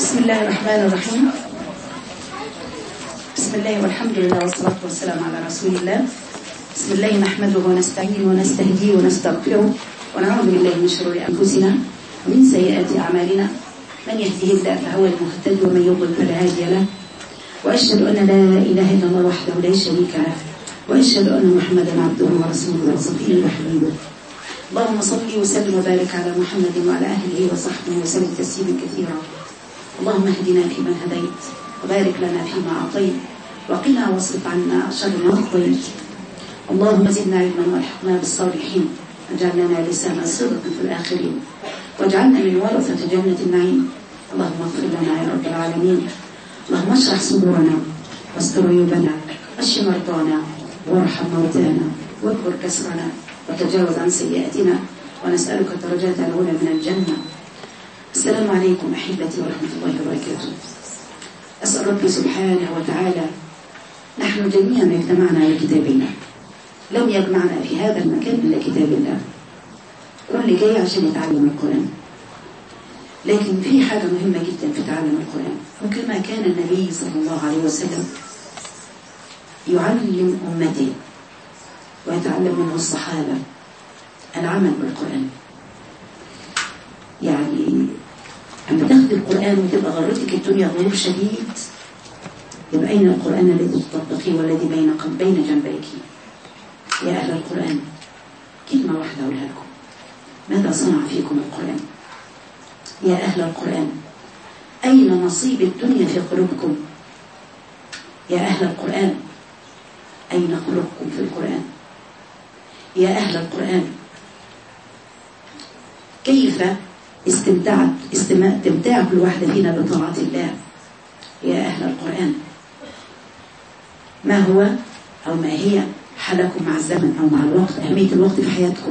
بسم الله الرحمن الرحيم بسم الله والحمد لله والصلاة والسلام على رسول الله بسم الله نحمده ونستعين ونستهديه ونستغفره ونعوذ بالله من شرور أنفسنا ومن سيئات أعمالنا من يهده الله فهو المهتد ومن يضلل فلا هادي له وأشهد أن لا إله إلا الله وحده لا شريك له وأشهد أن محمدا عبده ورسوله وصفيه وحبيبه اللهم صل وسلم وبارك على محمد وعلى أهله وصحبه وسلم تسليما كثيرا اللهم اهدنا فيمن هديت وبارك لنا فيما أعطيت وقنا واصرف عنا شر ما قضيت اللهم زدنا علما والحقنا بالصالحين واجعل لنا لسان صدق في الآخرين واجعلنا من ورثة جنة النعيم اللهم اغفر لنا يا رب العالمين اللهم اشرح صدورنا واستر عيوبنا واشف مرضانا وارحم موتانا واكبر كسرنا وتجاوز عن سيئاتنا ونسألك الدرجات العلى من الجنة السلام عليكم أحبتي ورحمة الله وبركاته أسأل ربي سبحانه وتعالى نحن جميعا اجتمعنا على كتاب الله لم يجمعنا في هذا المكان إلا كتاب الله كل جاي عشان يتعلم القرآن لكن في حاجة مهمة جدا في تعلم القرآن وكما كان النبي صلى الله عليه وسلم يعلم أمته ويتعلم منه الصحابة العمل بالقرآن يعني لما تاخد القرآن وتبقى غرتك الدنيا غرور شديد يبقى أين القرآن الذي تطبقيه والذي بين بين جنبيك يا أهل القرآن كلمة واحدة أقولها لكم ماذا صنع فيكم القرآن يا أهل القرآن أين نصيب الدنيا في قلوبكم يا أهل القرآن أين قلوبكم في القرآن يا أهل القرآن كيف استمتعت استمتاع كل واحدة فينا بطاعة الله يا أهل القرآن ما هو أو ما هي حالكم مع الزمن أو مع الوقت أهمية الوقت في حياتكم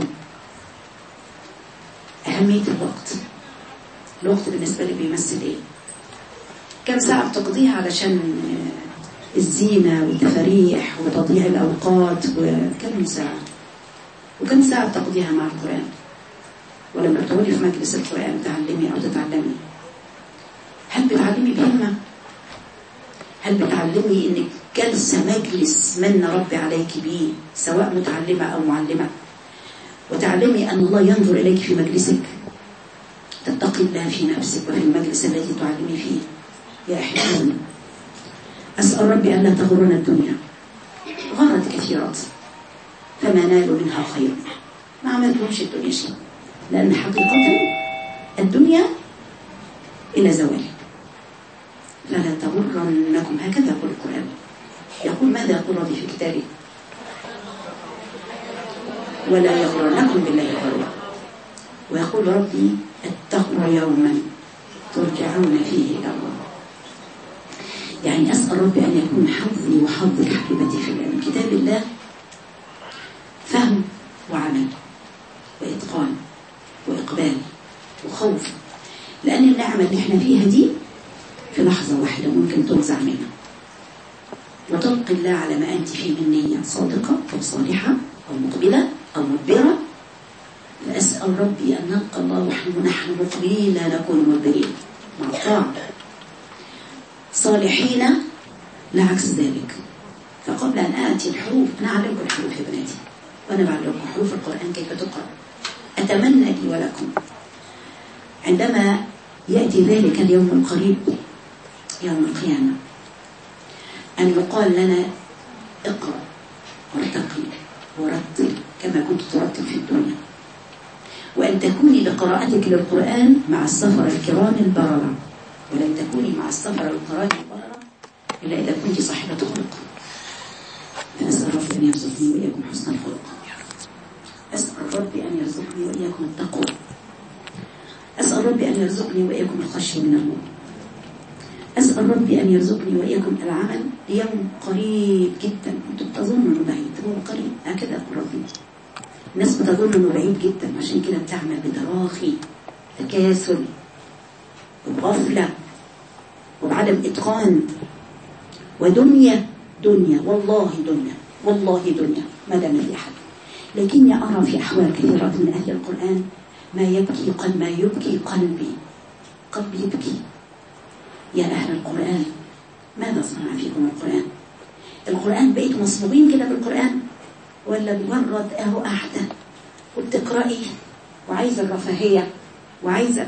أهمية الوقت الوقت بالنسبة لي بيمثل إيه كم ساعة بتقضيها علشان الزينة والتفاريح وتضييع الأوقات وكم ساعة وكم ساعة بتقضيها مع القرآن ولما تقعدي في مجلس القرآن تعلمي أو تتعلمي هل بتعلمي بهمة هل بتعلمي إنك جلسة مجلس من ربي عليك به سواء متعلمة أو معلمة وتعلمي أن الله ينظر إليك في مجلسك تتقي الله في نفسك وفي المجلس الذي تعلمي فيه يا أحبابي أسأل ربي أن لا تغرنا الدنيا غرت كثيرات فما نالوا منها خير ما عملتهمش الدنيا شيء لأن حقيقة الدنيا إلى زوال فلا تغرنكم هكذا يقول القرآن يقول ماذا يقول ربي في كتابه ولا يغرنكم بالله الغرور ويقول ربي اتقوا يوما ترجعون فيه إلى الله يعني أسأل ربي أن يكون حظي وحظك حبيبتي في الله من كتاب الله فهم وعمل وإتقان وإقبال وخوف لأن النعمة اللي احنا فيها دي في لحظة واحدة ممكن تنزع منها وتلقي الله على ما أنت فيه من نية صادقة أو صالحة أو مقبلة أو مدبرة فأسأل ربي أن نلقى الله ونحن مقبلين لا نكون مدبرين مع الطاعة صالحين لا عكس ذلك فقبل أن آتي الحروف أنا أعلمكم الحروف يا بناتي وأنا بعلمكم حروف القرآن كيف تقرأ أتمنى لي ولكم عندما يأتي ذلك اليوم القريب يوم القيامة أن يقال لنا اقرأ وارتقي ورتل كما كنت ترتل في الدنيا وأن تكوني بقراءتك للقرآن مع السفر الكرام البررة ولن تكوني مع السفر الكرام البررة إلا إذا كنت صاحبة خلق فأسأل ربي أن يرزقني وإياكم حسن الخلق أسأل ربي أن يرزقني وإياكم التقوى أسأل ربي أن يرزقني وإياكم الخشية من الله أسأل ربي أن يرزقني وإياكم العمل ليوم قريب جدا أنتم بتظنوا أنه بعيد هو قريب هكذا يقول ربي الناس بتظن أنه بعيد جدا عشان كده بتعمل بتراخي تكاسل وبغفلة وبعدم إتقان ودنيا دنيا والله دنيا والله دنيا ما دام في أحد لكني أرى في أحوال كثيرة من أهل القرآن ما يبكي قلب ما يبكي قلبي قلبي يبكي يا أهل القرآن ماذا صنع فيكم القرآن القرآن بقيتوا مصبوبين كده بالقرآن ولا مجرد اهو قاعدة وبتقرأي وعايزة الرفاهية وعايزة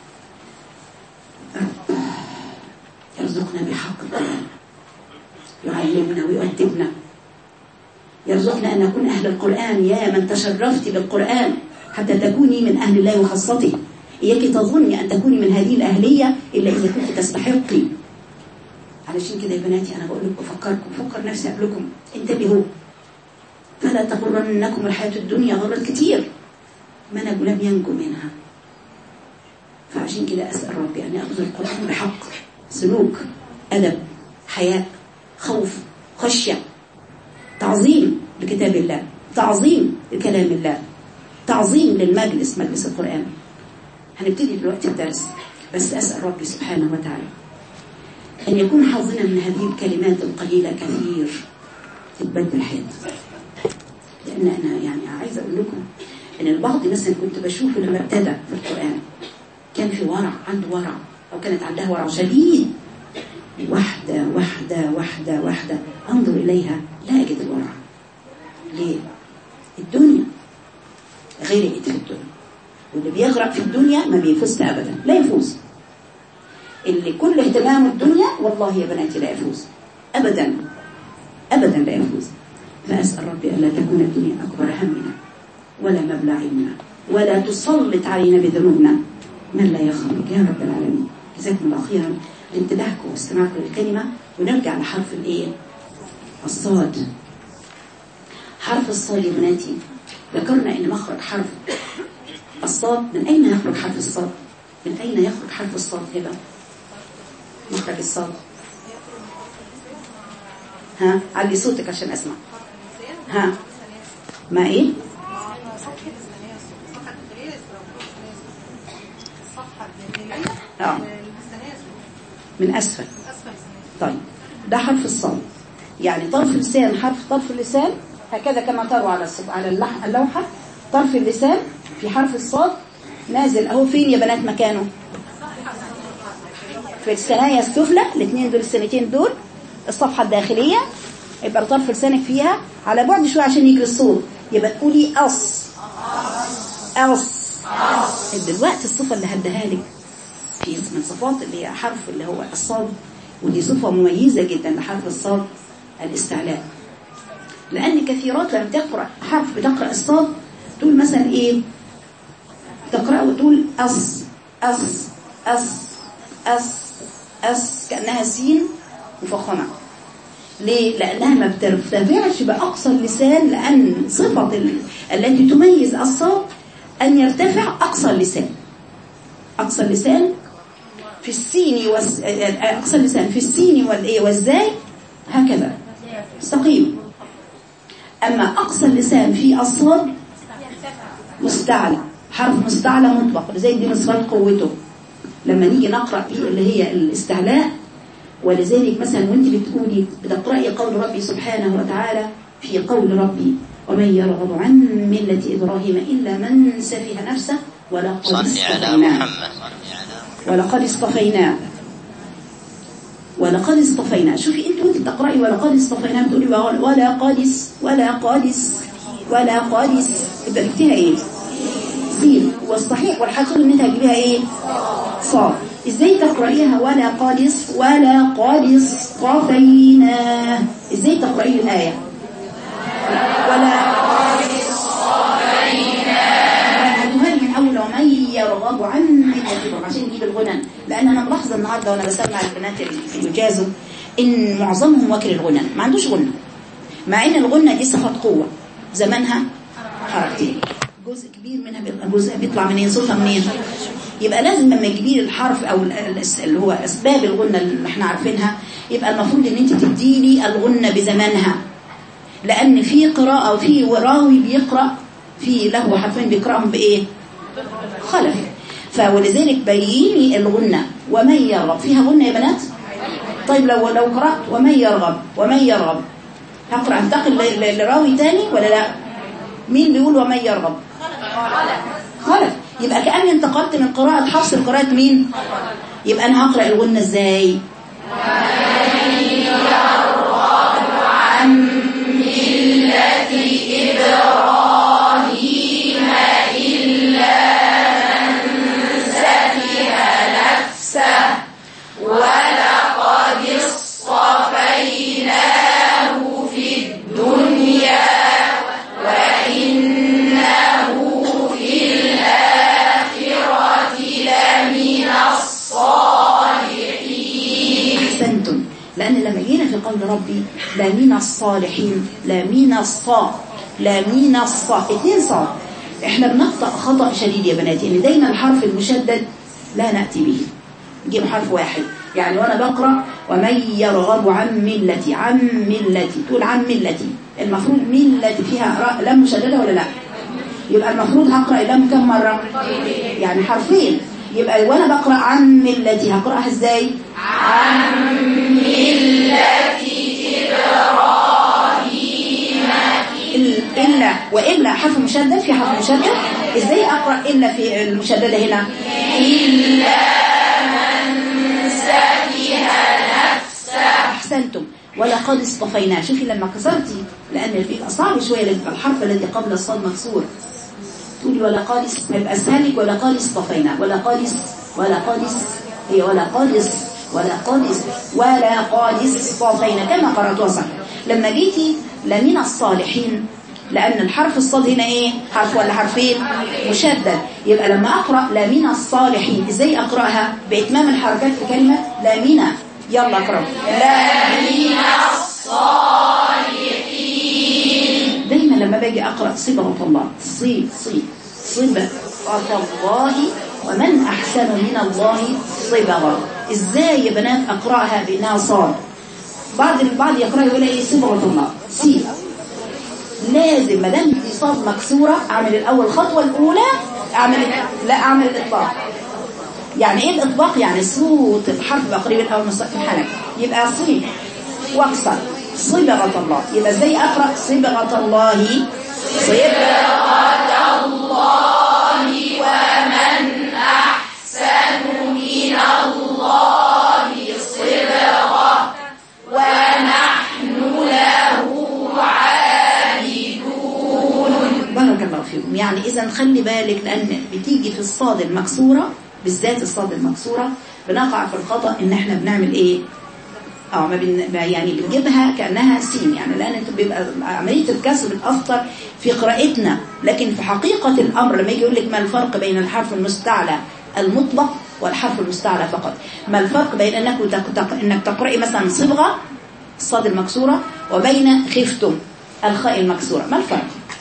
رب يرزقنا بحق القرآن يعلمنا ويؤدبنا يرزقنا أن نكون أهل القرآن يا من تشرفت بالقرآن حتى تكوني من أهل الله وخاصته إياك تظني أن تكوني من هذه الأهلية إلا إذا كنت تستحقي علشان كده يا بناتي أنا بقول لكم أفكركم فكر نفسي قبلكم انتبهوا فلا تغرنكم الحياة الدنيا غرت كتير من لم ينجو منها فعشان كده أسأل ربي أن يأخذ القرآن بحق سلوك أدب حياء خوف خشية تعظيم لكتاب الله تعظيم لكلام الله تعظيم للمجلس مجلس القرآن هنبتدي دلوقتي الدرس بس أسأل ربي سبحانه وتعالى أن يكون حظنا من هذه الكلمات القليلة كثير تتبدل حياتنا لأن أنا يعني عايزة أقول لكم أن البعض مثلا كنت بشوفه لما ابتدى في القرآن كان في ورع عنده ورع أو كانت عندها ورع شديد واحدة واحدة واحدة واحدة أنظر إليها لا أجد الورع ليه؟ الدنيا غرقت في الدنيا واللي بيغرق في الدنيا ما بيفوز أبدا لا يفوز اللي كل اهتمامه الدنيا والله يا بناتي لا يفوز أبدا أبدا لا يفوز فأسأل ربي ألا تكون الدنيا أكبر همنا ولا مبلغ علمنا ولا تسلط علينا بذنوبنا من لا يخافك يا رب العالمين جزاكم الله خيرا لانتباهكم واستماعكم للكلمة ونرجع لحرف الايه الصاد حرف الصاد يا بناتي ذكرنا ان مخرج حرف الصاد من اين يخرج حرف الصاد من اين يخرج حرف الصاد هبه مخرج الصاد ها علي صوتك عشان اسمع ها ما ايه اه من اسفل طيب ده حرف الصاد يعني طرف اللسان حرف طرف اللسان هكذا كما تروا على على اللوحة طرف اللسان في حرف الصاد نازل اهو فين يا بنات مكانه في الثنايا السفلى الاثنين دول السنتين دول الصفحة الداخلية يبقى طرف لسانك فيها على بعد شوية عشان يجري الصوت يبقى تقولي أص أص دلوقتي الصفة اللي هديها لك في من صفات اللي هي حرف اللي هو الصاد ودي صفة مميزة جدا لحرف الصاد الاستعلاء لأن كثيرات لما تقرأ حرف بتقرأ الصاد تقول مثلا إيه تقرأ وتقول أص أص أص أص أص كأنها سين مفخمة ليه؟ لأنها ما بترتفعش بأقصى اللسان لأن صفة ال... التي تميز الصوت أن يرتفع أقصى اللسان أقصى اللسان في السين وس... أقصى اللسان في السين والإيه والزاي هكذا مستقيم أما أقصى اللسان في الصاد مستعلى حرف مستعلى مطلق زي دي مصفات قوته لما نيجي نقرأ اللي هي الاستعلاء ولذلك مثلا وانت بتقولي بتقرأي قول ربي سبحانه وتعالى في قول ربي ومن يرغب عن ملة إبراهيم إلا من سفه نفسه ولقد اصطفيناه ولقد اصطفيناه ولقد اصطفيناه شوفي انت وانت بتقرأي ولقد اصطفيناه بتقولي ولا قادس ولا قادس ولا قادس يبقى بكتيها ايه سين والصحيح والحقيقي ان انت هتجيبيها ايه صاد ازاي تقرأيها ولا قادس ولا قادس قافيناه ازاي تقرأي الآية ولا قادس قافيناه من أول ومن يرغب عن ملة عشان نجيب الغنى لأن أنا ملاحظة النهاردة وأنا بسمع البنات اللي بيجازوا إن معظمهم واكل الغنى ما عندوش غنى مع إن الغنى دي صفة قوة زمانها حركتين جزء كبير منها جزء بيطلع منين صوتها منين يبقى لازم لما تجيبي الحرف او اللي هو اسباب الغنة اللي احنا عارفينها يبقى المفروض ان انت تديني الغنة بزمانها لان في قراءة وفي راوي بيقرأ في له حرفين بيقرأهم بايه خلف فولذلك بيني الغنة ومن يرغب فيها غنة يا بنات طيب لو لو قرأت ومن يرغب ومن يرغب هقرأ انتقل لراوي تاني ولا لا مين بيقول ومن يرغب خلف يبقى كأني انتقلت من قراءة حفص لقراءة مين يبقى أنا هقرأ الغنة ازاي عن ملة إبراهيم إلا من سفه نفسه ولقد اصطفيناه في الدنيا وإنه في الآخرة لمن الصالحين أحسنتم لأن لما جينا في قول ربي لمن الصالحين لمن الصا لمن الصا اتنين صا احنا بنخطأ خطأ شديد يا بناتي ان دايما الحرف المشدد لا نأتي به نجيب حرف واحد يعني وانا بقرأ ومن يرغب عن ملتي عن ملتي تقول عن ملتي المفروض ملتي فيها راء لام مشددة ولا لا يبقى المفروض هقرأ اللام كم مرة يعني حرفين يبقى وانا بقرأ عن ملتي هقرأها ازاي عن ملة إبراهيم إلا وإلا حرف مشدد في حرف مشدد ازاي أقرأ إلا في المشددة هنا إلا من سفه نفسه أحسنتم ولقد اصطفيناه شوفي لما كسرتي لأن بيبقى صعب شوية لأن الحرف الذي قبل الصاد مكسور تقولي ولقد يبقى اسهلك ولقد اصطفينا ولقد ولقد هي ولقد ولقد ولقد اصطفينا كما قرأتها صح لما جيتي لمن الصالحين لأن الحرف الصاد هنا ايه حرف ولا حرفين مشدد يبقى لما أقرأ لمن الصالحين ازاي أقرأها بإتمام الحركات في كلمة لمن يلا اقرأ لمن الصالحين دايما لما باجي أقرأ صبغة الله صي صي صبغة الله ومن أحسن من الله صبغة إزاي يا بنات أقرأها بأنها صاد بعض البعض يقرأ يقول ايه صبغة الله صي لازم ما دام دي صاد مكسورة أعمل الأول الخطوة الأولى أعمل لا أعمل الإطلاق يعني إيه الإطلاق يعني صوت الحرف بقى قريب الأول من سقف الحلق يبقى صي واكسر صبغة الله يبقى ازاي أقرأ صبغة الله صبغة الله ومن أحسن من الله صبغة ونحن له عابدون بارك الله فيكم يعني إذا خلي بالك لأن بتيجي في الصاد المكسورة بالذات الصاد المكسورة بنقع في الخطأ إن احنا بنعمل إيه اه ما بن... يعني بنجيبها كأنها سين يعني لأن انت بيبقى عملية الكسر بتأثر في قراءتنا لكن في حقيقة الأمر لما يجي يقول لك ما الفرق بين الحرف المستعلى المطلق والحرف المستعلى فقط ما الفرق بين أنك, تق... انك تقرأي مثلا صبغة الصاد المكسورة وبين خفتم الخاء المكسورة ما الفرق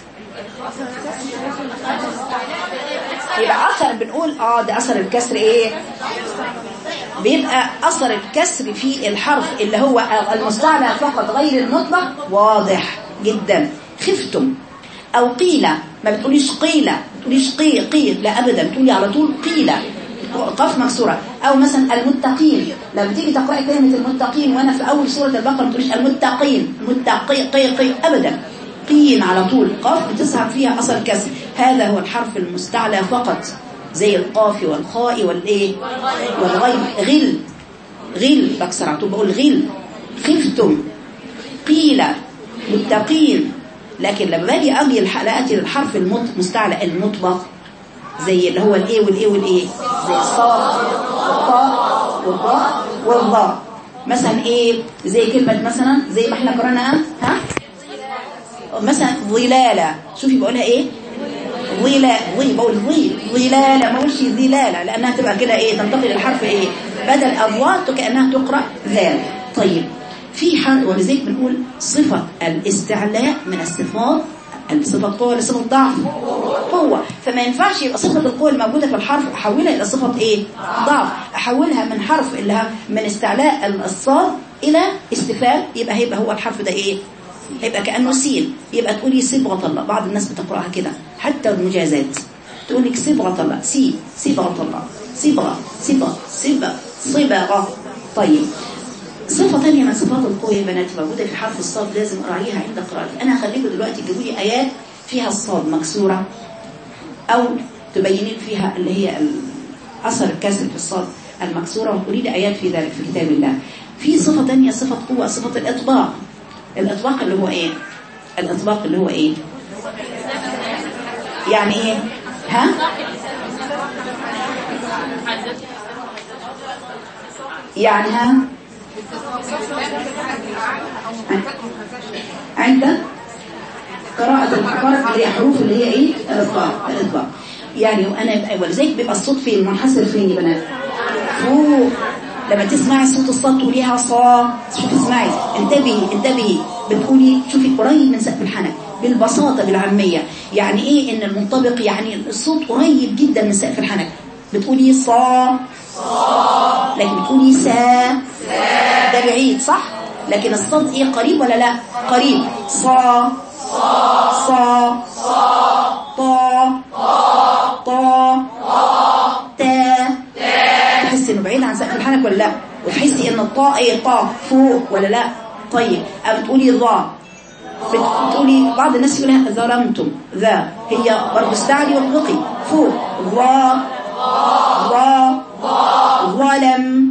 يبقى أثر بنقول اه ده أثر الكسر ايه بيبقى أثر الكسر في الحرف اللي هو المستعلى فقط غير المطلق واضح جدا خفتم أو قيل ما بتقوليش قيل ما بتقوليش قي قي لا أبدا بتقولي على طول قيل قف مكسورة أو مثلا المتقين لما بتيجي تقرأي كلمة المتقين وأنا في أول سورة البقرة ما بتقوليش المتقين المتقي قي قي أبدا قين على طول قاف بتسحب فيها أثر كسر هذا هو الحرف المستعلى فقط زي القاف والخاء والايه والغين غل غل بكسر على طول بقول غل خفتم قيل متقين لكن لما باجي اجي الحلقات للحرف المستعلى المطبق زي اللي هو الايه والايه والايه زي الصاد والطاء والضاء والضاء مثلا ايه زي كلمه مثلا زي ما احنا قرانا ها مثلا ظلاله شوفي بقولها ايه ظلا ظي بقول ظي ظلالة ما اقولش ظلالة لأنها تبقى كده إيه تنتقل الحرف إيه بدل أضوات كأنها تقرأ ذال طيب في حرف ولذلك بنقول صفة الاستعلاء من الصفات الصفة قوة ولا صفة ضعف قوة فما ينفعش يبقى صفة القوة الموجودة في الحرف أحولها إلى صفة إيه ضعف أحولها من حرف اللي من استعلاء الصاد إلى استفال يبقى هيبقى هو الحرف ده إيه هيبقى كأنه سين يبقى تقولي صبغة الله بعض الناس بتقرأها كده حتى المجازات تقول لك صبغة الله سي صبغة الله صبغة صبغة صبغة صبغة طيب صفة ثانية من صفات القوة يا بنات موجودة في حرف الصاد لازم أراعيها عند قراءتي أنا هخليكم دلوقتي تجيبوا لي آيات فيها الصاد مكسورة أو تبينين فيها اللي هي أثر الكسر في الصاد المكسورة وتقولي لي آيات في ذلك في كتاب الله في صفة تانية صفة قوة صفة الإطباق الإطباق اللي هو إيه الإطباق اللي هو إيه يعني إيه ها يعني ها عند قراءة الحقائق اللي هي حروف اللي هي ايه الإطباق الإطباق يعني وانا ولذلك بيبقى الصوت فين منحسر فين يا بنات فوق لما تسمعي صوت الصوت تقوليها صا شوفي اسمعي انتبهي انتبهي بتقولي شوفي قريب من سقف الحنك بالبساطة بالعامية يعني ايه ان المنطبق يعني الصوت قريب جدا من سقف الحنك بتقولي صا لكن بتقولي سا ده بعيد صح لكن الصوت ايه قريب ولا لا قريب صا صا طا طا تا تحسي انه بعيد عن سقف الحنك ولا لا وتحسي ان الطاء ايه طا فوق ولا لا طيب او بتقولي ضا بتقولي بعض الناس يقولها ظلمتم ذا هي برضه استعلي واطلقي فوق ضا ضا ظلم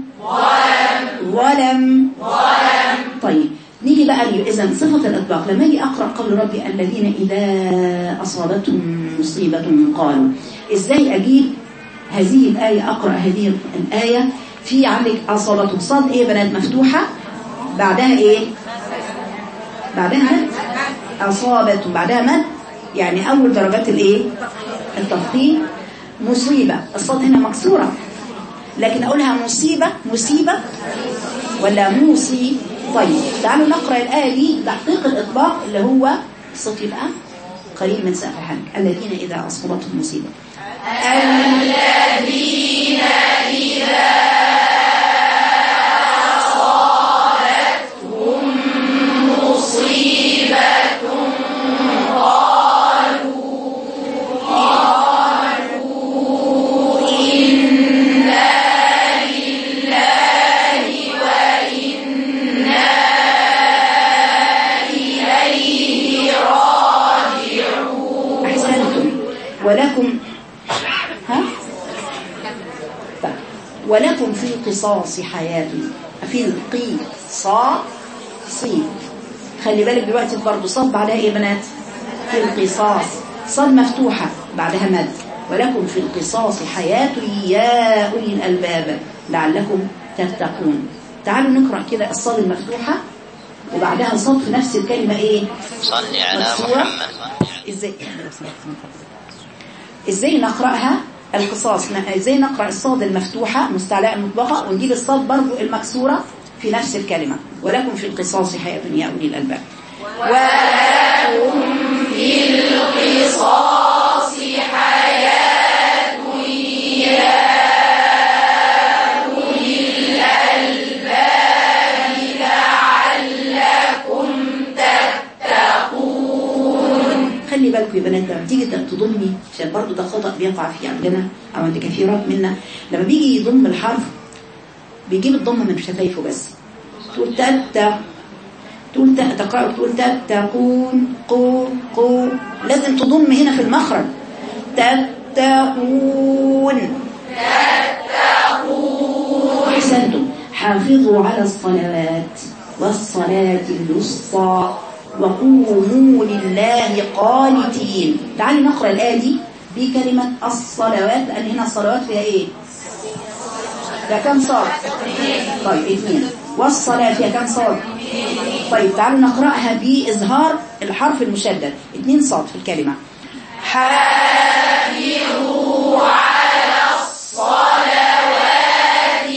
ظلم طيب نيجي بقى إذا صفة الإطلاق لما أجي أقرأ قول ربي الذين إذا أصابتهم مصيبة قالوا إزاي أجيب هذه الآية أقرأ هذه الآية في عندك أصابتهم صاد إيه بنات مفتوحة بعدها إيه بعدها مد أصابتهم بعدها مد يعني أول درجات الإيه التفخيم مصيبة الصاد هنا مكسورة لكن أقولها مصيبة مصيبة ولا موصي طيب تعالوا نقرأ الآية دي تحقيق الإطباق اللي هو الصوت يبقى قريب من سقف الحنك الذين إذا أصابتهم مصيبة الذين إذا أصابتهم مصيبة قالوا قالوا إنا لله وإنا إليه راجعون أحسنتم ولكم ها طيب. ولكم في القصاص حياة في القصاص خلي بالك دلوقتي برضه صاد بعدها ايه يا بنات في القصاص صاد مفتوحة بعدها مد ولكم في القصاص حياة يا أولي الألباب لعلكم تتقون تعالوا نقرأ كده الصاد المفتوحة وبعدها صاد في نفس الكلمة ايه صل على مكسورة. محمد ازاي ازاي نقرأها القصاص ن- ازاي نقرأ الصاد المفتوحة مستعلاء المطبقة ونجيب الصاد برضو المكسورة في نفس الكلمة ولكم في القصاص حياة يا أولي الألباب القصاص حياة يا أولي الألباب لعلكم تتقون خلي بالكم يا بنات لما تيجي تضمي عشان برضو ده خطأ بيقع فيه عندنا أو عند كثيرات منا لما بيجي يضم الحرف بيجيب الضم من شفايفه بس تقول تتا تقول تا- تقرأ تقول تتقون قو قو لازم تضم هنا في المخرج تتقون أحسنتم حافظوا على الصلوات والصلاة الوسطى وقوموا لله قانتين تعالي نقرأ الآية دي بكلمة الصلوات لأن هنا الصلوات فيها إيه ده كم صاد طيب اثنين والصلاة فيها كم صاد طيب تعالوا نقرأها بإظهار الحرف المشدد اثنين صاد في الكلمة حافظوا على الصلوات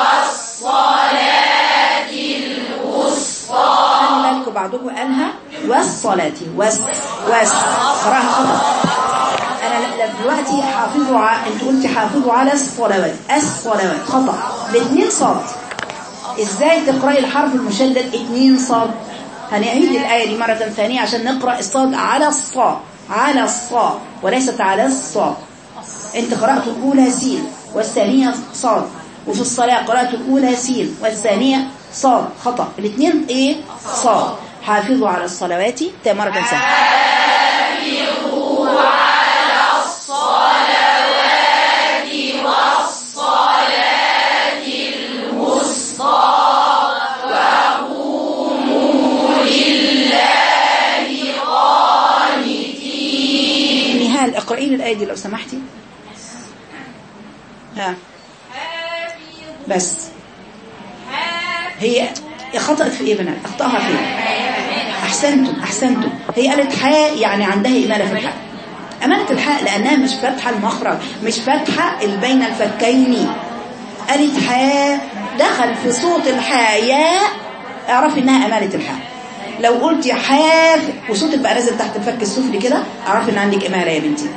والصلاة الوسطى خلي بالكم بعضكم قالها والصلاة وس وس قراها خطأ أنا لا- لا دلوقتي حافظوا ع... أنت قلت حافظوا على الصلوات الصلوات خطأ باثنين صاد إزاي تقرأي الحرف المشدد اتنين صاد هنعيد الآية دي مرة ثانية عشان نقرأ الصاد على الصا على الصا وليست على الصا انت قرأت الأولى سين والثانية صاد وفي الصلاة قرأت الأولى سين والثانية صاد خطأ الاثنين ايه صاد حافظوا على الصلوات تا مرة ثانية حافظوا على الصلوات الآية دي لو سمحتي ها بس هي خطأت في ايه يا بنات اخطأها في ايه احسنتم احسنتم هي قالت حاء يعني عندها إمالة في الحاء أمانة الحاء لأنها مش فاتحة المخرج مش فاتحة اللي بين الفكين قالت حاء دخل في صوت الحاء ياء اعرفي انها أمالة الحاء لو قلت يا حاف وصوتك بقى نازل تحت الفك السفلي كده اعرفي ان عندك إمالة يا بنتي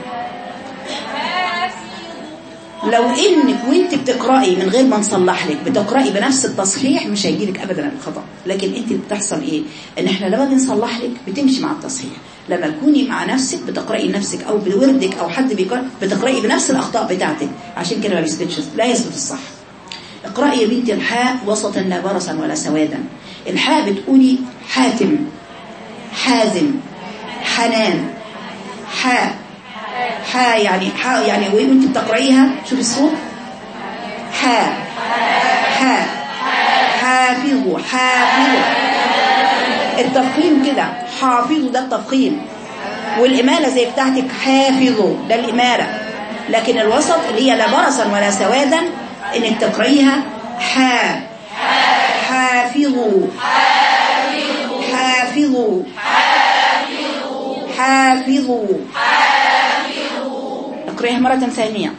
لو انك وانت بتقرأي من غير ما نصلح لك بتقرأي بنفس التصحيح مش هيجيلك ابدا الخطأ لكن انت بتحصل ايه ان احنا لما بنصلح لك بتمشي مع التصحيح لما تكوني مع نفسك بتقرأي نفسك او بوردك او حد بيقرأ بتقرأي بنفس الاخطاء بتاعتك عشان كده ما بيثبتش لا يثبت الصح اقرأي يا بنتي الحاء وسطا لا برصا ولا سوادا الحاء بتقولي حاتم حازم حنان حاء حاء يعني حاء يعني وانت بتقرأيها شوفي الصوت حاء حاء حافظوا حافظوا التفخيم كده حافظوا ده التفخيم والإمالة زي بتاعتك حافظوا ده الإمالة لكن الوسط اللي هي لا برصا ولا سوادا انك تقرأيها حاء حافظوا حافظوا حافظوا اقرأيها مرة ثانية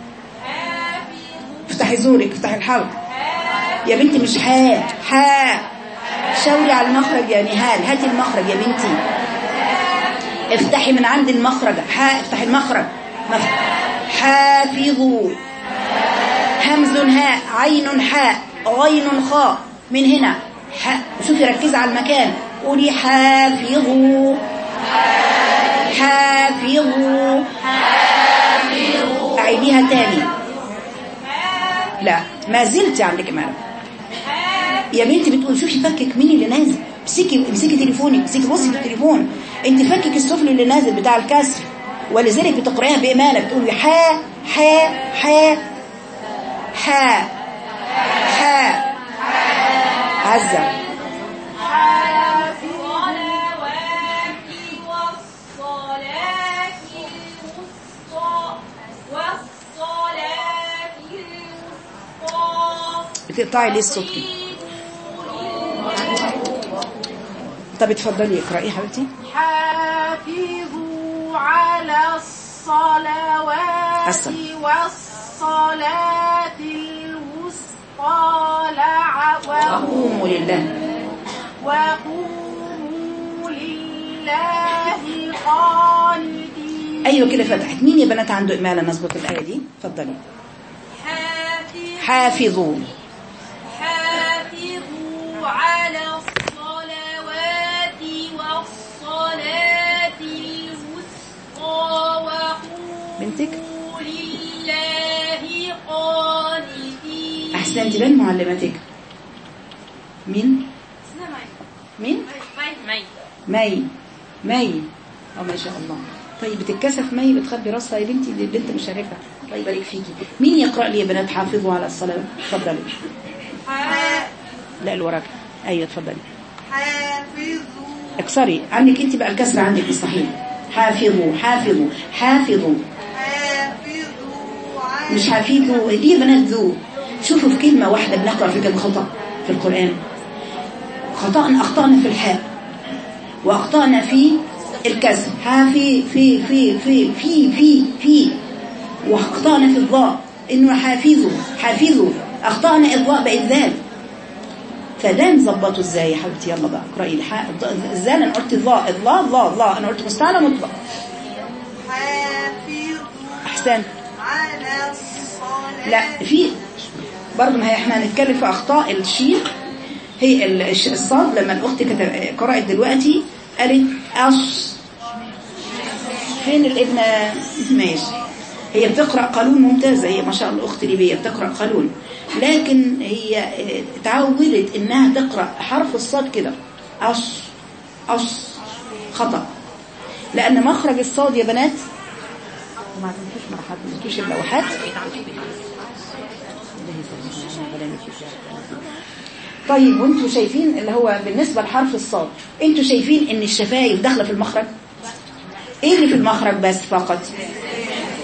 افتحي زورك افتحي الحلق يا بنتي مش حاء حاء شاوري على المخرج يا نهال هاتي المخرج يا بنتي افتحي من عند المخرج حاء افتحي المخرج مف... حافظوا همز هاء عين حاء غين خاء من هنا حاء شوفي ركزي على المكان قولي حافظوا حافظوا أعيديها تاني لا ما زلت عندك إمالة يا بنتي بتقول شوفي فكك مين اللي نازل امسكي امسكي تليفونك امسكي بصي في التليفون انت فكك السفلي اللي نازل بتاع الكسر ولذلك بتقرأيها بإمالة بتقولي حا حا حا حا حا عزة بتقطعي ليه الصوت كده طب اتفضلي اقرأي حبيبتي حافظوا على الصلوات أحسن. والصلاة الوسطى لع- قوموا لله وقوموا لله قانتين ايوه كده فتحت مين يا بنات عنده إمالة نظبط الآية دي اتفضلي حافظوا حافظوا حافظوا على الصلوات والصلاة الوسطى وقوموا بنتك لله قانتين أحسنتي بين معلمتك مين مين مي مي اه ما شاء الله طيب بتتكسف مي بتخبي راسها يا بنتي دي البنت مشرفه الله يبارك فيكي مين يقرا لي يا بنات حافظوا على الصلاه اتفضلي لا اللي وراك ايوه اتفضلي حافظوا اكسري عندك انت بقى الكسر عندك بالصحيح حافظوا حافظوا حافظوا حافظوا على مش حافظوا دي يا بنات ذو شوفوا في كلمه واحده بنقرا في كلمه خطا في القران خطأنا أخطأنا في الحاء وأخطأنا في الكسر ها في في في في في في في وأخطأنا في الضاء إنه حافظوا حافظوا أخطأنا الضاء بقت ذال فده نظبطه ازاي يا حبيبتي يلا بقى اقرأي الحاء الضاء- الذال انا قلت الضاء الضاء الضاء الضاء انا قلت مستعلى مطلق حافظوا احسن على الصلاة لا في برضه ما هي احنا هنتكلم في اخطاء الشين هي ال- الش- الصاد لما الاخت كتب- قرأت دلوقتي قالت اص فين الابن ماشي هي بتقرأ قانون ممتازة هي ما شاء الله اخت ليبية بتقرأ قانون لكن هي اه، اتعودت انها تقرأ حرف الصاد كده اص اص خطأ لان مخرج الصاد يا بنات ما عندكوش ما حدش اللوحات طيب وانتوا شايفين اللي هو بالنسبة لحرف الصاد انتوا شايفين ان الشفايف داخله في المخرج ايه اللي في المخرج بس فقط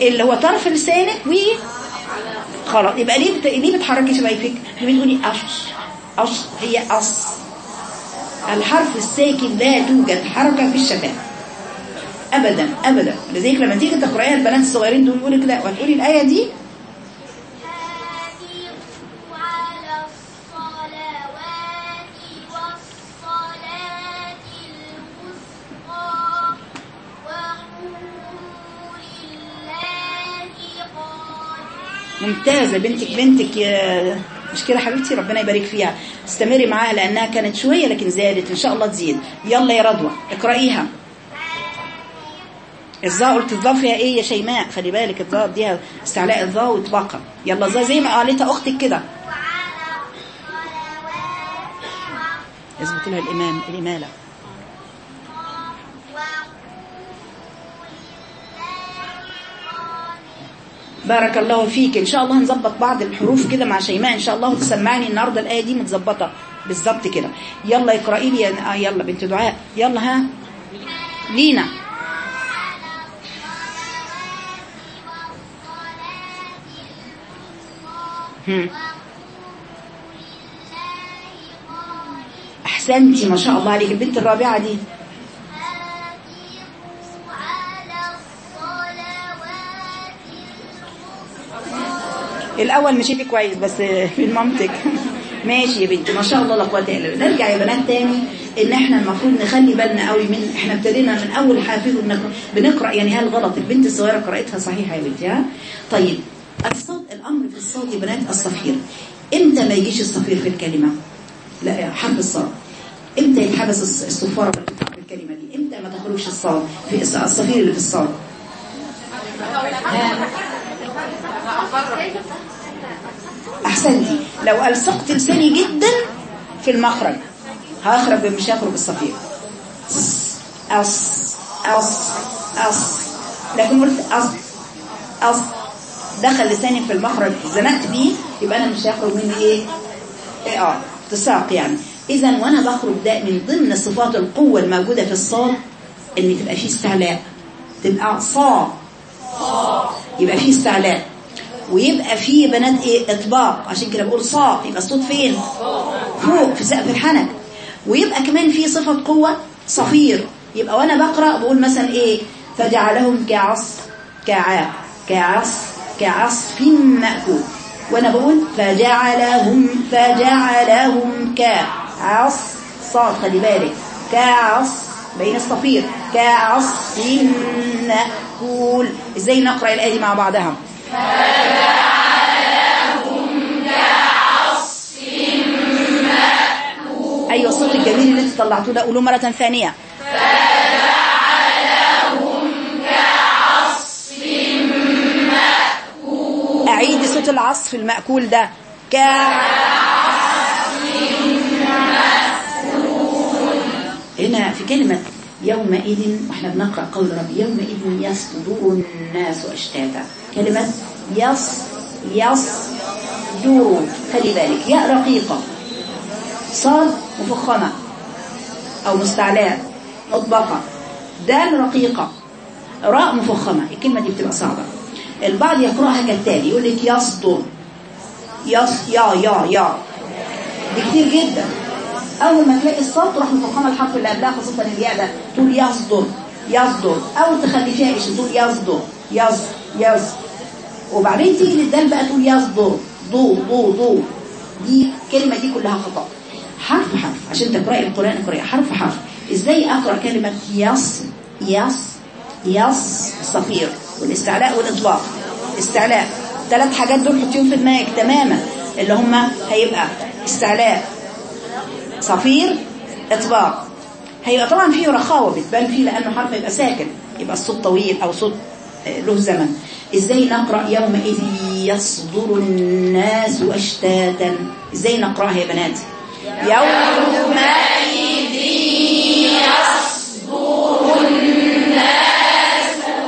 اللي هو طرف لسانك و خلاص يبقى ليه بت... ليه بتحركي شفايفك ليه بتقولي اش اش هي اص الحرف الساكن لا توجد حركة في الشفاه ابدا ابدا لذلك لما تيجي تقرايها البنات الصغيرين دول يقولوا كده وهتقولي الايه دي حافظوا على الصلوات والصلاة الوسطى وقوموا لله قانتين ممتازة بنتك بنتك يا مش كده حبيبتي ربنا يبارك فيها استمري معاها لأنها كانت شوية لكن زادت إن شاء الله تزيد يلا يا رضوى اقرأيها الظاء قلت الظاء فيها ايه يا شيماء خلي بالك الظاء دي استعلاء الظاء واطلاقها يلا الظاء زي ما قالتها اختك كده وعلى الصلوات اثبت لها الامام الاماله بارك الله فيك ان شاء الله هنظبط بعض الحروف كده مع شيماء ان شاء الله وتسمعني النهارده الايه دي متظبطه بالظبط كده يلا اقراي لي يا- آه يلا بنت دعاء يلا ها لينا هم. احسنتي ما شاء الله عليك البنت الرابعه دي الاول مشيتي كويس بس في المنطق ماشي يا بنتي ما شاء الله لا قوه الا بالله نرجع يا بنات تاني ان احنا المفروض نخلي بالنا قوي من احنا ابتدينا من اول حافظ بنقرا, بنقرأ يعني هل غلط البنت الصغيره قراءتها صحيحه يا بنتي ها طيب الصوت الامر في الصوت يا بنات الصفير امتى ما يجيش الصفير في الكلمه لا حرف الصاد امتى يتحبس الص- الصفاره في الكلمه دي امتى ما تخرجش الصاد في الص- الصفير اللي في الصاد احسنتي لو الصقت لساني جدا في المخرج هخرج مش هخرج الصفير أص أص أص لكن قلت أص أص دخل لساني في المخرج زنقت بيه يبقى أنا مش هيخرج مني إيه إيه آه تساق يعني إذا وأنا بخرج ده من ضمن صفات القوة الموجودة في الصاد إن تبقى فيه استعلاء تبقى صا يبقى فيه استعلاء ويبقى فيه بنات ايه اطباق عشان كده بقول صا يبقى الصوت فين فوق في سقف الحنك ويبقى كمان فيه صفة قوة صفير يبقى وانا بقرأ بقول مثلا ايه فجعلهم كعص كعا كعص كعصف مأكول وانا بقول فجعلهم فجعلهم كعص صاد خلي بالك كعص بين الصفير كعصف مأكول ازاي نقرأ الآية دي مع بعضها ايوه الصوت الجميل اللي انت طلعتوه ده قولوه مرة ثانية اعيد صوت العصف المأكول ده ك هنا في كلمة يومئذ واحنا بنقرأ قول ربي يومئذ يصدر الناس أشتاتا كلمة يص يصدر خلي بالك ياء رقيقة صاد مفخمة أو مستعلاء مطبقة دال رقيقة راء مفخمة الكلمة دي بتبقى صعبة البعض يقرأها كالتالي يقول لك يصدر يص يا يا يا دي كتير جدا أول ما تلاقي الصوت تروح مفخمة الحرف اللي قبلها خاصة الياء ده تقول يصدر يصدر أو تخلي فيها إيش تقول يصدر يص يص وبعدين تيجي للدال بقى تقول يصدر ضو ضو ضو دي الكلمة دي كلها خطأ حرف حرف عشان تقرأي القرآن اقرأي حرف حرف ازاي اقرأ كلمة يص يص يص الصفير والاستعلاء والاطلاق استعلاء ثلاث حاجات دول حطيهم في دماغك تماما اللي هم هيبقى استعلاء صفير اطباق هيبقى طبعا فيه رخاوة بتبان فيه لأنه حرف يبقى ساكن يبقى الصوت طويل أو صوت آه، له زمن ازاي نقرأ يومئذ يصدر الناس أشتاتا ازاي نقرأها يا بنات يومئذ يصدر الناس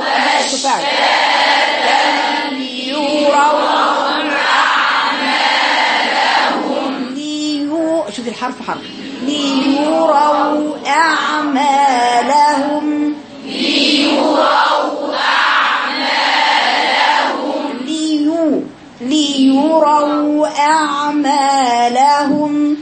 أشتاتا ليروا ليو شوفي الحرف حرف ليروا أعمالهم ليروا أعمالهم ليروا أعمالهم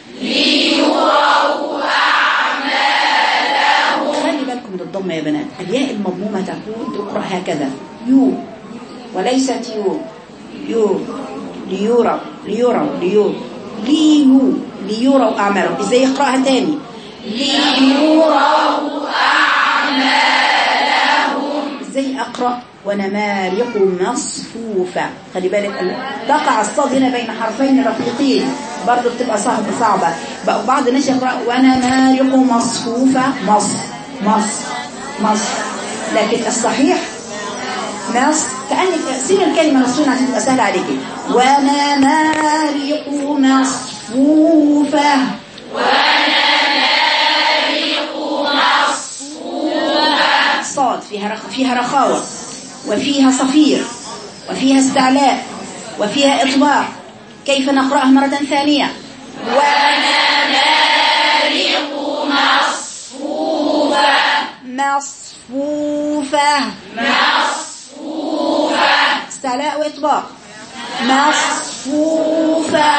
خلي بالكم من الضمة يا بنات الياء المضمومة تكون تقرأ هكذا يو وليست يو يو ليروا ليروا ليو ليو ليروا أعمالهم إزاي يقرأها تاني ليروا أعمالهم إزاي أقرأ ونمارق مصفوفة خلي بالك ال- تقع الصاد هنا بين حرفين رقيقين برضه بتبقى صعبة صعبة بقى بعض الناس يقرأ ونمارق مصفوفة مص مص مص لكن الصحيح ناس كأنك سين الكلمة نصفين عشان تبقى سهلة عليكي ونمارق مصفوفة صاد فيها رخ... فيها رخاوة وفيها صفير وفيها استعلاء وفيها إطباق كيف نقرأها مرة ثانية مصفوفة مصفوفة استعلاء وإطباق مصفوفة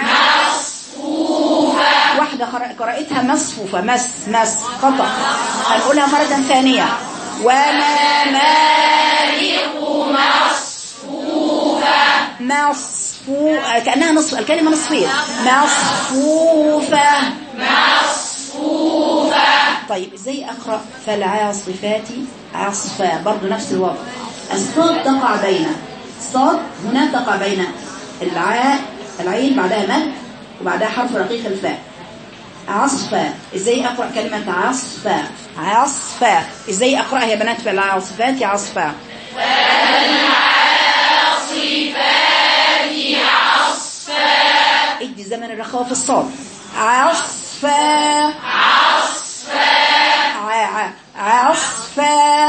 مصفوفة واحدة قرأ- قرأتها مصفوفة مس مس خطأ هنقولها مرة ثانية ونمارق مصفوفة مصفو كأنها نصف الكلمة نصفين مصفوفة طيب ازاي اقرا فالعاصفات عصفا برضه نفس الوضع الصاد تقع بين الصاد هنا تقع بين العاء العين بعدها مد وبعدها حرف رقيق الفاء عصفا ازاي اقرا كلمه عصفا عصفا ازاي اقراها يا بنات فالعاصفات عصفا ادي زمن الرخاوة في الصاد عصفا ع- عصفا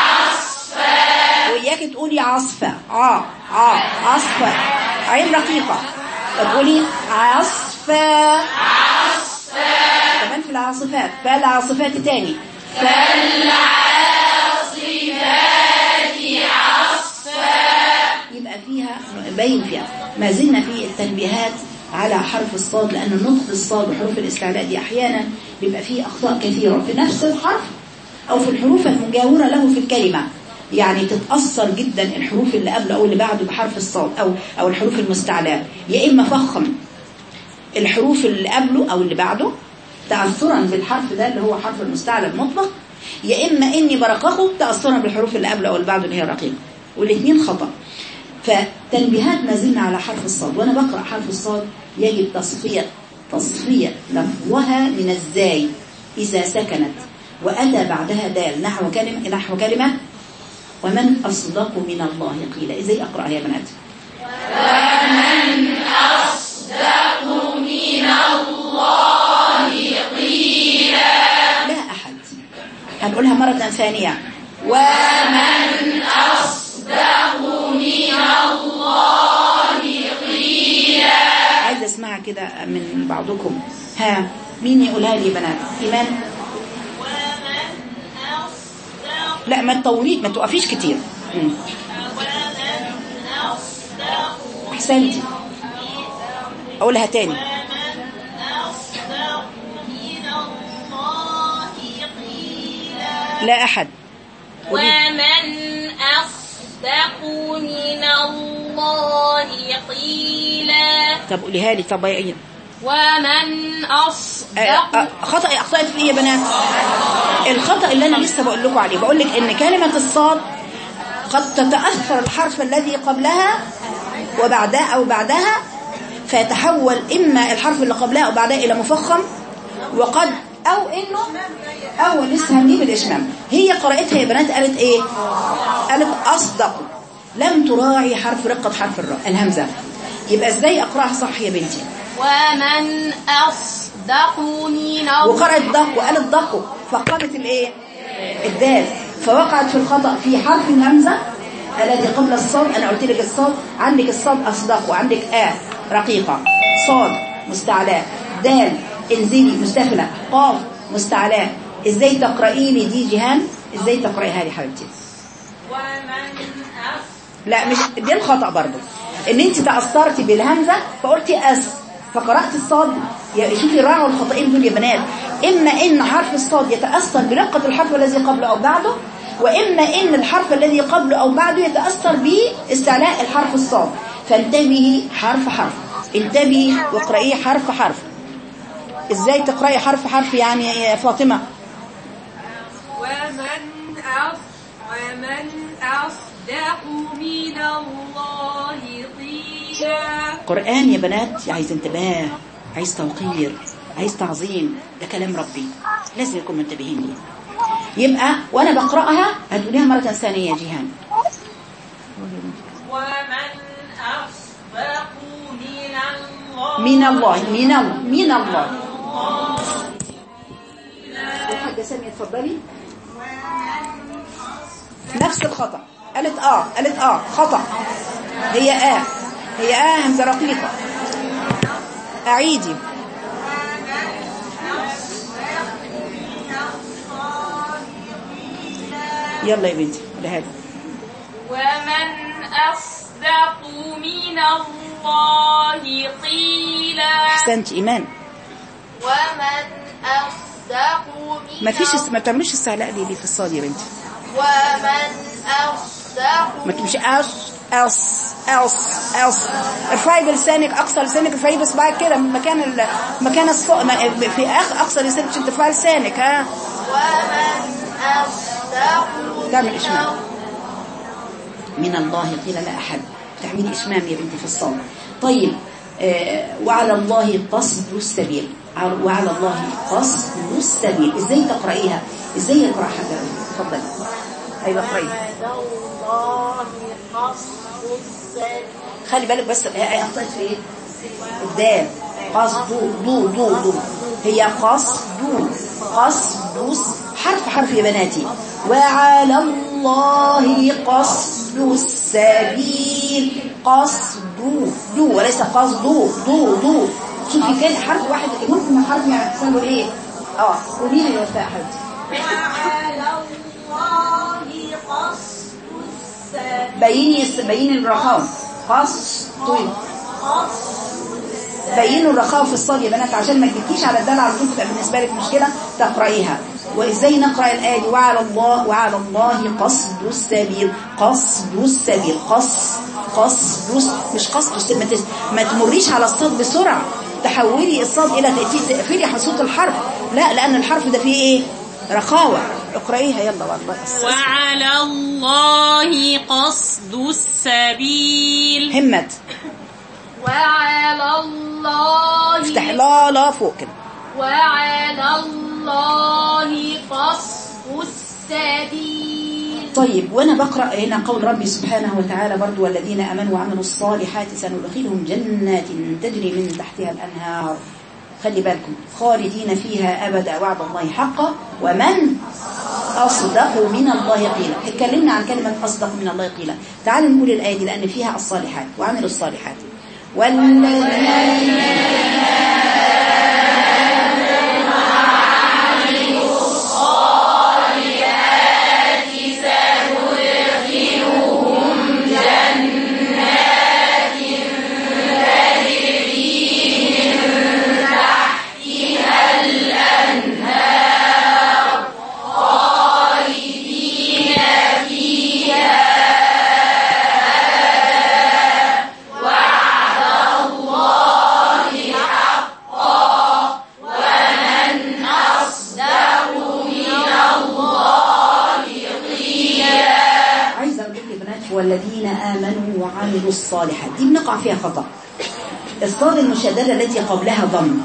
وإياك تقولي عصفة ع ع عصفة عين رقيقة تقولي عصفة كمان في العاصفات فالعاصفات تاني يبقى فيها باين فيها ما زلنا في التنبيهات على حرف الصاد لأن نطق الصاد وحروف الاستعلاء دي أحيانا بيبقى فيه أخطاء كثيرة في نفس الحرف أو في الحروف المجاورة له في الكلمة يعني تتأثر جدا الحروف اللي قبله أو اللي بعده بحرف الصاد أو أو الحروف المستعلاء يا إما فخم الحروف اللي قبله أو اللي بعده تأثرا بالحرف ده اللي هو حرف المستعلى المطلق يا إما إني برققه تأثرا بالحروف اللي قبله أو اللي بعده اللي هي رقيقة والاثنين خطأ فتنبيهات ما زلنا على حرف الصاد وأنا بقرأ حرف الصاد يجب تصفية تصفية لفظها من الزاي إذا سكنت وأتى بعدها دال نحو كلمة نحو كلمة ومن أصدق من الله قيل إزاي أقرأ يا بنات لا أحد هنقولها مرة ثانية ومن عايزة اسمعها كده من بعضكم ها مين يقولها لي يا بنات إيمان لا ما تطوليش ما توقفيش كتير مم. احسنتي اقولها تاني لا احد قولي. ومن أصدق من الله قيلا طب قوليها لي طب يا ومن آه، أصدق آه، خطأ أخطأت في إيه يا بنات الخطأ اللي أنا لسه بقول لكم عليه بقول لك إن كلمة الصاد قد تتأثر الحرف الذي قبلها وبعدها أو بعدها فيتحول إما الحرف اللي قبلها أو بعدها إلى مفخم وقد أو إنه أو لسه هنجيب الإشمام هي قرأتها يا بنات قالت إيه قالت أصدق لم تراعي حرف رقة حرف الراء الهمزة يبقى إزاي أقرأها صح يا بنتي ومن أصدق من الله وقرأت ضق وقالت ضق فقدت الايه الدال فوقعت في الخطأ في حرف الهمزة الذي قبل الصاد انا قلت لك الصاد عندك الصاد اصدق وعندك آ رقيقة صاد مستعلاء دال انزلي مستفلة قاف مستعلاء ازاي تقرأي لي دي جهان ازاي تقرأيها لي حبيبتي ومن أصدق لا مش دي الخطأ برضو ان انت تأثرتي بالهمزة فقلتي أس فقرأت الصاد يا- شوفي راعوا الخطئين دول يا بنات إما إن حرف الصاد يتأثر برقة الحرف الذي قبله أو بعده وإما إن الحرف الذي قبله أو بعده يتأثر باستعلاء الحرف الصاد فانتبهي حرف حرف انتبهي واقرأيه حرف حرف ازاي تقرأي حرف حرف يعني يا فاطمة ومن أص ومن أصدق من الله قيلا قرآن يا بنات عايز انتباه عايز توقير عايز تعظيم ده كلام ربي لازم يكون منتبهين ليه يبقى وانا بقرأها هتقوليها مرة ثانية يا جيهان ومن أصدق من الله من الله من الله من الله الحاجة سامية اتفضلي نفس الخطأ قالت اه قالت اه خطأ هي اه هي اه همزة رقيقة اعيدي يلا يا بنتي لهذا ومن أصدق من الله قيلا احسنت ايمان ومن أصدق من ما فيش ما تعمليش استعلاء ليه ليه في الصاد يا بنتي ومن أصدق ما تمشي أس أس أس أس ارفعي بلسانك أقصى لسانك ارفعي بصبعك كده من مكان ال... مكان الصفاء ما- في أخ أقصى لسانك عشان ترفعي لسانك ها ومن أصدق تعمل إشمام من الله قيل لا أحد تعملي إشمام يا بنتي في الصوم طيب آه وعلى الله قصد السبيل ع- وعلى الله قصد السبيل إزاي تقرأيها إزاي يقرأ حد تفضلي أيوة اقرأيها وعلى الله قصد السبيل خلي بالك بس هي أخطأت في إيه؟ الدال قصد دو دو دو هي قصد قصد حرف حرف يا بناتي وعلى الله قصد السبيل قصد دو وليس قصد دو دو شوفي كان حرف واحد ممكن الحرف يحصل له ايه اه قولي لي يا وفاء حبيبتي وعلى الله قصد السبيل بيني بيني الرخاء قصد بينوا الرخاء في الصاد يا بنات عشان ما تجيكيش على الدال على طول تبقى بالنسبه لك مشكله تقرايها وازاي نقرا الايه دي وعلى الله وعلى الله قصد السبيل قصد السبيل قص قصد الس- مش قصد الس- ما, تس- ما تمريش على الصاد بسرعه تحولي الصاد الى تأتي- تقفلي صوت الحرف لا لان الحرف ده فيه ايه رخاوه اقرايها يلا والله وعلى الله قصد السبيل همت وعلى الله افتح لا لا فوق كده وعلى الله قصد السبيل طيب وانا بقرا هنا قول ربي سبحانه وتعالى برضو والذين امنوا وعملوا الصالحات سندخلهم جنات تجري من تحتها الانهار خلي بالكم خالدين فيها ابدا وعد الله حقا ومن اصدق من الله قيلا اتكلمنا عن كلمه اصدق من الله قيلا تعالوا نقول الايه دي لان فيها الصالحات وعملوا الصالحات والذين عايزه اقول لك يا بنات والذين امنوا وعملوا الصالحات دي بنقع فيها خطا الصاد المشدده التي قبلها ضم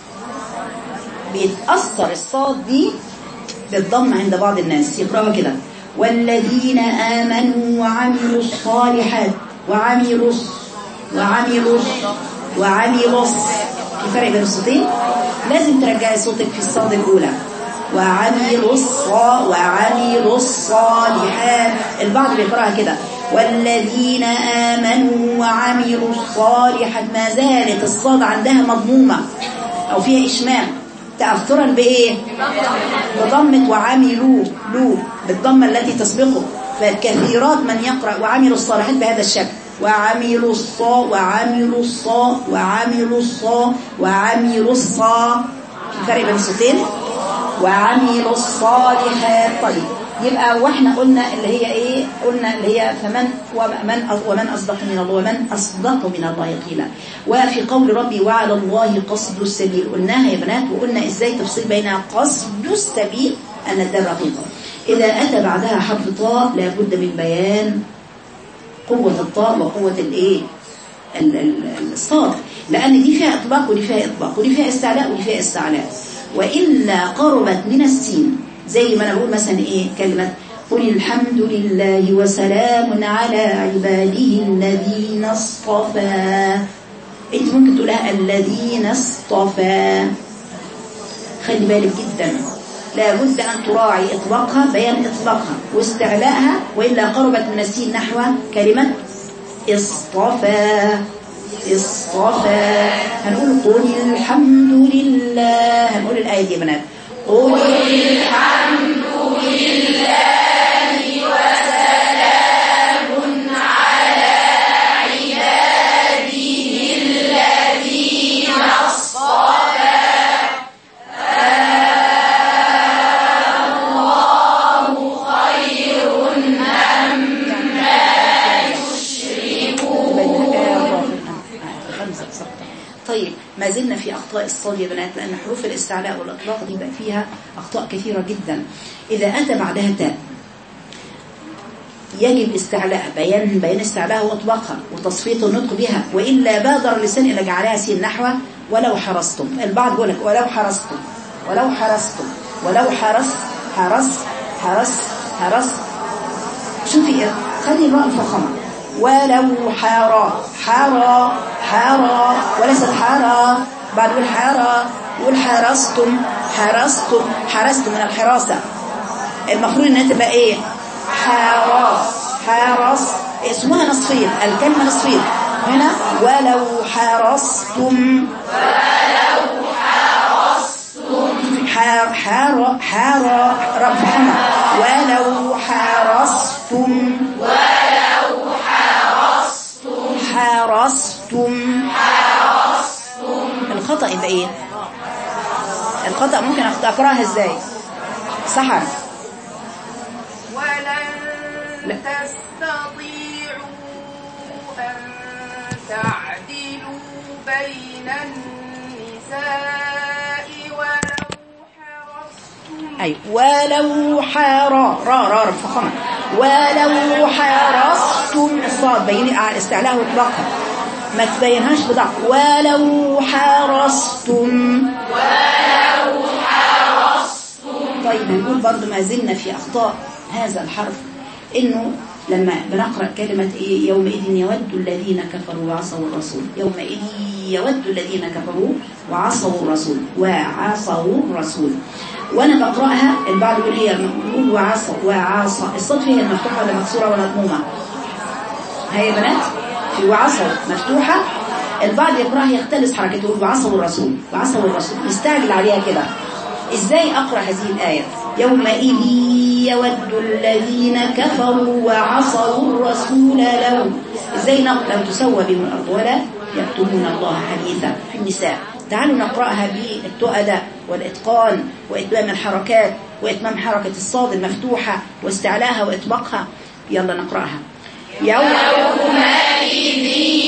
بيتاثر الصاد دي بالضم عند بعض الناس يقراها كده والذين امنوا وعملوا الصالحات وعملوا الص- وعملوا الص- وعملوا الص- في فرق بين الصوتين لازم ترجعي صوتك في الصاد الاولى وعملوا الصا وعملوا الصالحات البعض بيقراها كده والذين آمنوا وعملوا الصالحات ما زالت الصاد عندها مضمومة أو فيها إشمام تأثرا بإيه بضمة وعملوا لو بالضمة التي تسبقه فكثيرات من يقرأ وعملوا الصالحات بهذا الشكل وعملوا الصا وعملوا الصا وعملوا الصا وعملوا الصا في فرق بين الصوتين وعملوا الصالحات طيب يبقى واحنا قلنا اللي هي ايه قلنا اللي هي فمن ومن ومن اصدق من الله ومن اصدق من الله قيلا وفي قول ربي وعلى الله قصد السبيل قلناها يا بنات وقلنا ازاي تفصيل بين قصد السبيل ان الدار رقيقه اذا اتى بعدها حرف طاء لابد من بيان قوه الطاء وقوه الايه ال- ال- الصاد لان دي فيها اطلاق ودي فيها اطلاق ودي فيها استعلاء ودي فيها استعلاء والا قربت من السين زي ما انا بقول مثلا ايه كلمه قل الحمد لله وسلام على عباده الذين اصطفى انت ممكن تقولها الذين اصطفى خلي بالك جدا لابد أن تراعي إطلاقها بيان إطلاقها واستعلاءها وإلا قربت من السين نحو كلمة اصطفى اصطفى هنقول قل الحمد لله هنقول الآية دي يا بنات قل الحمد لله وسلام على عباده الذين اصطفى الله خير عما يشركون خمسة سقطة طيب ما زلنا في أخطاء الصاد يا بنات لأن حروف الاستعلاء والإطلاق دي بقى فيها أخطاء كثيرة جدا إذا أتى بعدها تاء يجب استعلاء بيان بيان استعلاءها وإطلاقها وتصفية النطق بها وإلا بادر اللسان إلى جعلها سين نحو ولو حرصتم البعض يقول لك ولو حرصتم ولو حرصتم ولو حرص حرص حرص حرص شوفي إيه؟ خلي الراء الفخمة ولو حارا حارا حارا وليست حارا بعد يقول حارا يقول حرستم حرستم حرستم من الحراسة المفروض انها تبقى ايه حراس حرس اسمها نصفين الكلمة نصفين هنا ولو حرستم حار حار حار رفعنا ولو حرستم ولو حرصتم حرستم حرصتم الخطأ يبقى ايه الخطأ ممكن أخت- اقراها ازاي سحر ولن لا. تستطيعوا أن تعدلوا بين النساء ولو حرصتم اي ولو حار را را فخمة ولو حرستم الصاد بين على استعلاء واطلاقها ما تبينهاش بضعف ولو حرستم ولو حرصتم طيب هنقول برضو ما زلنا في أخطاء هذا الحرف إنه لما بنقرأ كلمة إيه يومئذ يود الذين كفروا وعصوا الرسول يومئذ يود الذين كفروا وعصوا الرسول وعصوا الرسول وأنا بقرأها البعض يقول هي نقول وعصوا وعصى الصوت فيها المفتوحة ولا مكسورة ولا مضمومة هاي يا بنات في وعصوا مفتوحة البعض يقرأها يختلس حركته يقول وعصوا الرسول وعصوا الرسول يستعجل عليها كده ازاي اقرأ هذه الآية يومئذ يود الذين كفروا وعصوا الرسول لو ازاي نقرأ لو تسوى بهم الأرض ولا يكتمون الله حديثا في النساء تعالوا نقرأها بالتؤدة والإتقان وإتمام الحركات وإتمام حركة الصاد المفتوحة واستعلاها وإطباقها يلا نقرأها يوم يومئذ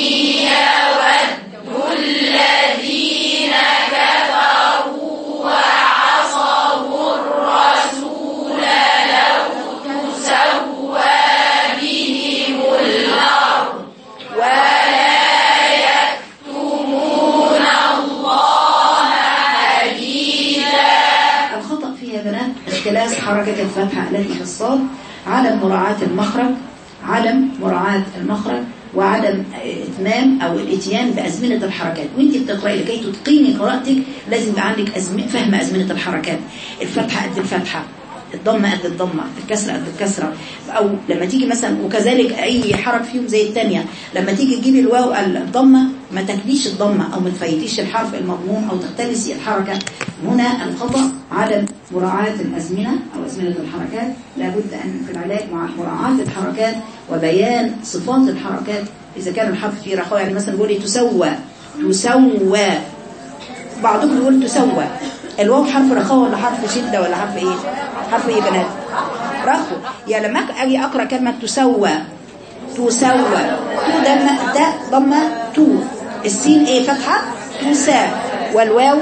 يود الذين كفروا وعصوا الرسول لو تسوى بهم الأرض ولا يكتمون الله حديثا الخطأ فيها بنات اختلاس حركة الفتحة التي في الصاد عدم مراعاة المخرج عدم مراعاة المخرج وعدم اتمام او الاتيان بازمنه الحركات وانت بتقراي لكي تتقيني قراءتك لازم يبقى عندك أزم... فهم ازمنه الحركات الفتحه قد الفتحه الضمه قد الضمه الكسره قد الكسره او لما تيجي مثلا وكذلك اي حرف فيهم زي الثانيه لما تيجي تجيبي الواو الضمه ما تكليش الضمه او ما تفيتيش الحرف المضموم او تختلسي الحركه هنا الخطا عدم مراعاه الازمنه او ازمنه الحركات لابد ان في العلاج مع مراعاه الحركات وبيان صفات الحركات إذا كان الحرف فيه رخاء يعني مثلا بيقول إيه تسوى تسوى بعضكم يقول تسوى الواو حرف رخاء ولا حرف شدة ولا حرف إيه حرف إيه يا بنات رخو يعني لما أجي أقرأ كلمة تسوى تسوى تو دم ده ضمة تو السين إيه فتحة تسا والواو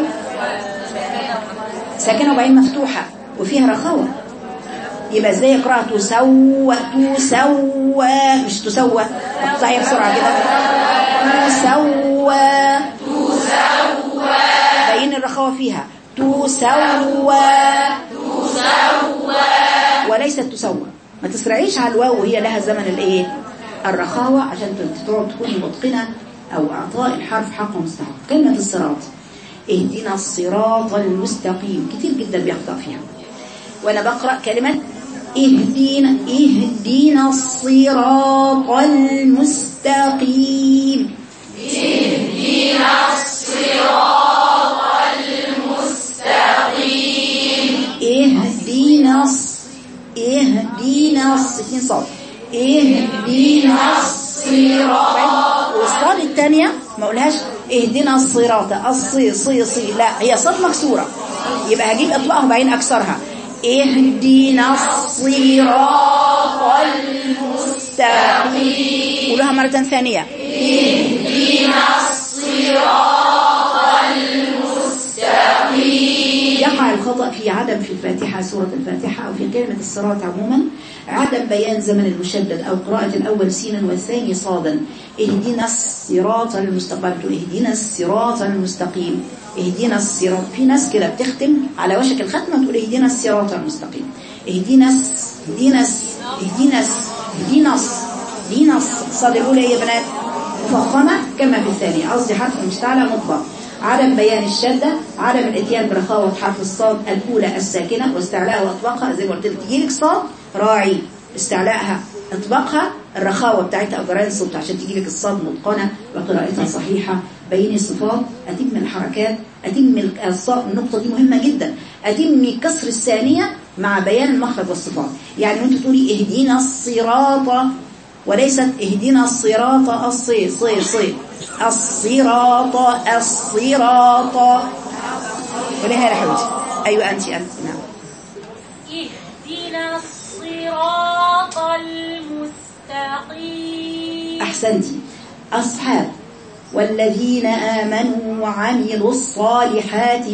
ساكنة وبعدين مفتوحة وفيها رخاوة يبقى ازاي يقرأ تسوى تسوى مش تسوى صحيح بسرعة كده تسوى تسوى بين الرخاوة فيها تسوى تسوى وليست تسوى ما تسرعيش على الواو وهي لها زمن الايه الرخاوة عشان تقعد تكوني متقنة او اعطاء الحرف حقه مستحق كلمة الصراط اهدنا الصراط المستقيم كتير جدا بيخطأ فيها وانا بقرأ كلمة اهدينا اهدينا الصراط المستقيم اهدينا الص- اهدينا الص- اتنين صاد اهدينا الصراط والصاد الثانية ما اقولهاش اهدنا الصراط الصي صي صي لا هي صاد مكسورة يبقى هجيب اطلاقها وبعدين اكسرها اهدنا الصراط المستقيم قولوها مرة ثانية يقع الخطأ في عدم في الفاتحة سورة الفاتحة أو في كلمة الصراط عموما عدم بيان زمن المشدد أو قراءة الأول سينا والثاني صادا اهدنا الصراط المستقيم تقول اهدنا الصراط المستقيم اهدنا الصراط في ناس كده بتختم على وشك الختمة تقول اهدنا الصراط المستقيم اهدنا الس- اهدنا الس- اهدنا الس- اهدنا الس- اهدنا الس- الصاد الأولى هي بنات مفخمة كما في الثانية قصدي حرف مستعلى مطبق عدم بيان الشدة عدم الاتيان برخاوة حرف الصاد الأولى الساكنة واستعلاءها وإطلاقها زي ما قلت لك تجيلك صاد راعي استعلاءها اطباقها الرخاوة بتاعتها أو جرائد الصوت عشان تجيلك الصاد متقنة وقراءتها صحيحة بين الصفات أتم الحركات أتم الصاد النقطة دي مهمة جدا أتم كسر الثانية مع بيان المخرج والصفات يعني وانت تقولي اهدينا الصراط وليست اهدنا الصراط الصي صي صي الصراط الصراط ولها يا حبيبتي ايوه انت انت نعم اهدنا الصراط المستقيم احسنتي اصحاب والذين آمنوا وعملوا الصالحات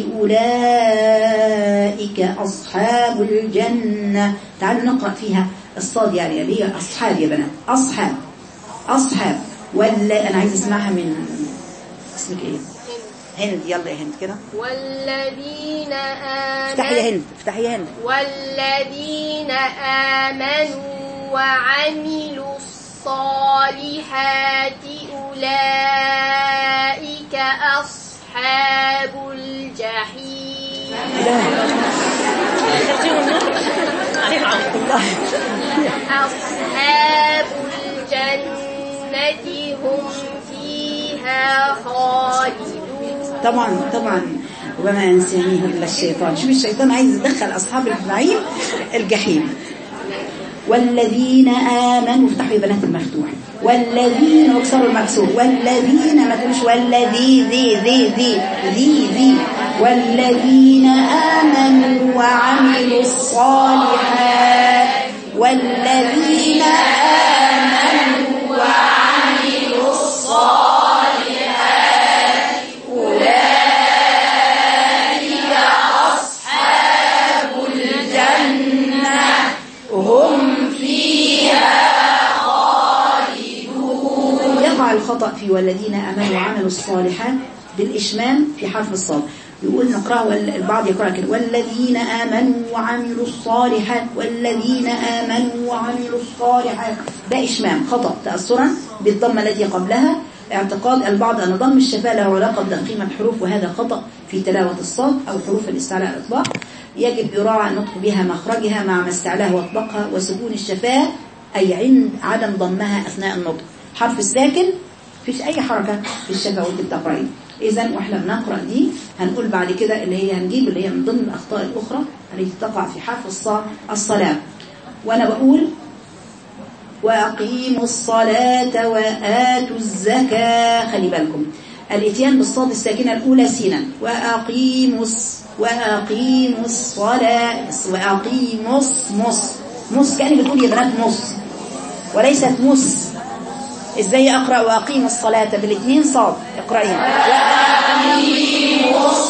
أولئك أصحاب الجنة تعالوا نقرأ فيها الصاد يعني اللي هي أصحاب يا بنات أصحاب أصحاب ولا أنا عايز أسمعها من اسمك إيه هند يلا يا هند كده والذين افتحي يا آمنوا هند افتحي يا هند والذين آمنوا وعملوا الصالحات أولئك أصحاب الجحيم أصحاب الجنة هم فيها خالدون طبعا طبعا وما ينسانيه إلا الشيطان شوف الشيطان عايز يدخل أصحاب النعيم الجحيم والذين آمنوا افتحوا يا بنات المفتوح والذين واكسروا المكسور والذين ما تقولش والذي ذي ذي ذي ذي ذي والذين آمنوا وعملوا الصالحات والذين آمنوا وعملوا الصالحات أولئك أصحاب الجنة هم فيها خالدون يقع الخطأ في والذين آمنوا وعملوا الصالحات بالإشمام في حرف الصاد يقول نقرأه وال- البعض يقرأ كده والذين آمنوا وعملوا الصالحات والذين آمنوا وعملوا الصالحات ده إشمام خطأ تأثرا بالضمة التي قبلها اعتقاد البعض أن ضم الشفاء له علاقة بتقييم الحروف وهذا خطأ في تلاوة الصاد أو حروف الاستعلاء الإطلاق يجب يراعى النطق بها مخرجها مع ما استعلاها واطلقها وسكون الشفاء أي عند عدم ضمها أثناء النطق حرف الساكن فيش أي حركة في الشفاء وانت بتقرأين إذا واحنا بنقرأ دي هنقول بعد كده اللي هي هنجيب اللي هي من ضمن الأخطاء الأخرى التي تقع في حرف الصاد الصلاة وأنا بقول وأقيموا الصلاة وآتوا الزكاة خلي بالكم الاتيان بالصاد الساكنة الأولى سينا وأقيموا الص- وأقيموا الصلاة وأقيموا الص- مص مص كأني بتقول يا بنات مص وليست مص ازاي اقرا واقيموا الصلاه بالاثنين صاد اقرايها واقيموا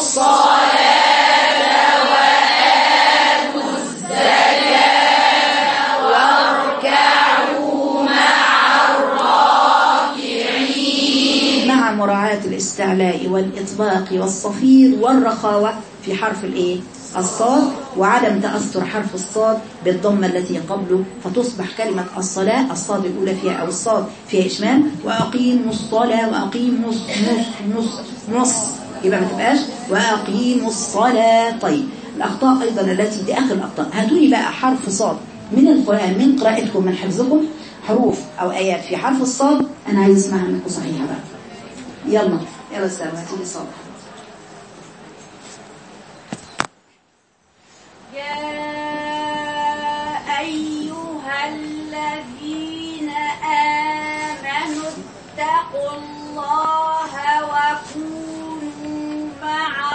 مع مراعاة الاستعلاء والإطباق والصفير والرخاوة في حرف الإيه؟ الصاد وعدم تأثر حرف الصاد بالضمة التي قبله فتصبح كلمة الصلاة الصاد الأولى فيها أو الصاد فيها إشمام وأقيموا الصلاة وأقيموا نص نص نص يبقى ما تبقاش وأقيموا الصلاة طيب الأخطاء أيضا التي دي آخر الأخطاء هاتوا لي بقى حرف صاد من القرآن من قراءتكم من حفظكم حروف أو آيات في حرف الصاد أنا عايز أسمعها منكم صحيحة بقى يلا يلا سلام هاتي لي صاد يا أيها الذين آمنوا اتقوا الله وكونوا مع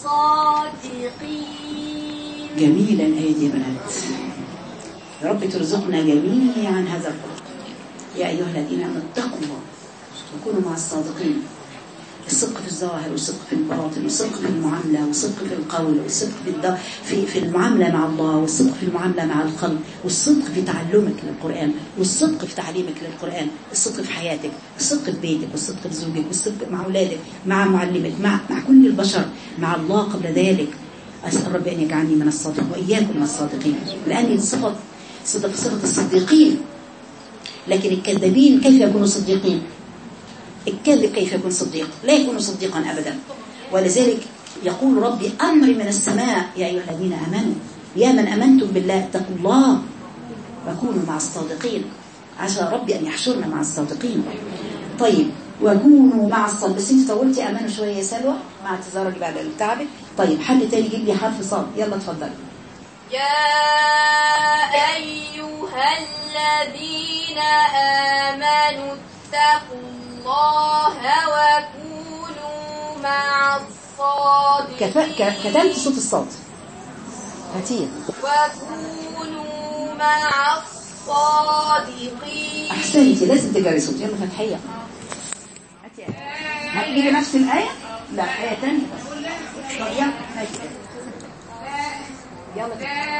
الصادقين جميلة الآية دي يا بنات يا رب ترزقنا جميعا هذا القرآن يا أيها الذين آمنوا اتقوا الله وكونوا مع الصادقين الصدق في الظاهر والصدق في الباطن والصدق في المعاملة والصدق في القول والصدق في الد... في في المعاملة مع الله والصدق في المعاملة مع الخلق والصدق في تعلمك للقرآن والصدق في تعليمك للقرآن الصدق في حياتك الصدق في بيتك والصدق في زوجك والصدق مع أولادك مع معلمك مع مع كل البشر مع الله قبل ذلك أسأل ربي أن يجعلني من الصادق وإياكم من الصادقين لأن صفة صفة صفة الصديقين لكن الكذابين كيف يكونوا صديقين الكاذب كيف يكون صديق لا يكون صديقا أبدا ولذلك يقول ربي أمر من السماء يا أيها الذين آمنوا يا من أمنتم بالله اتقوا الله وكونوا مع الصادقين عسى ربي أن يحشرنا مع الصادقين طيب وكونوا مع الصادقين بس انت طولتي أمانه شوية يا سلوى مع اعتذارك بعد تعبك طيب حد تاني يجيب لي حرف صاد يلا اتفضلي يا أيها الذين آمنوا اتقوا الله وكونوا مع كف... الصادقين ك... كتمت صوت الصاد هاتيه وكونوا مع الصادقين احسنتي لازم تجري صوت يلا فتحيه هتجيبي نفس الايه لا ايه ثانيه بس طب يلا ماشي يلا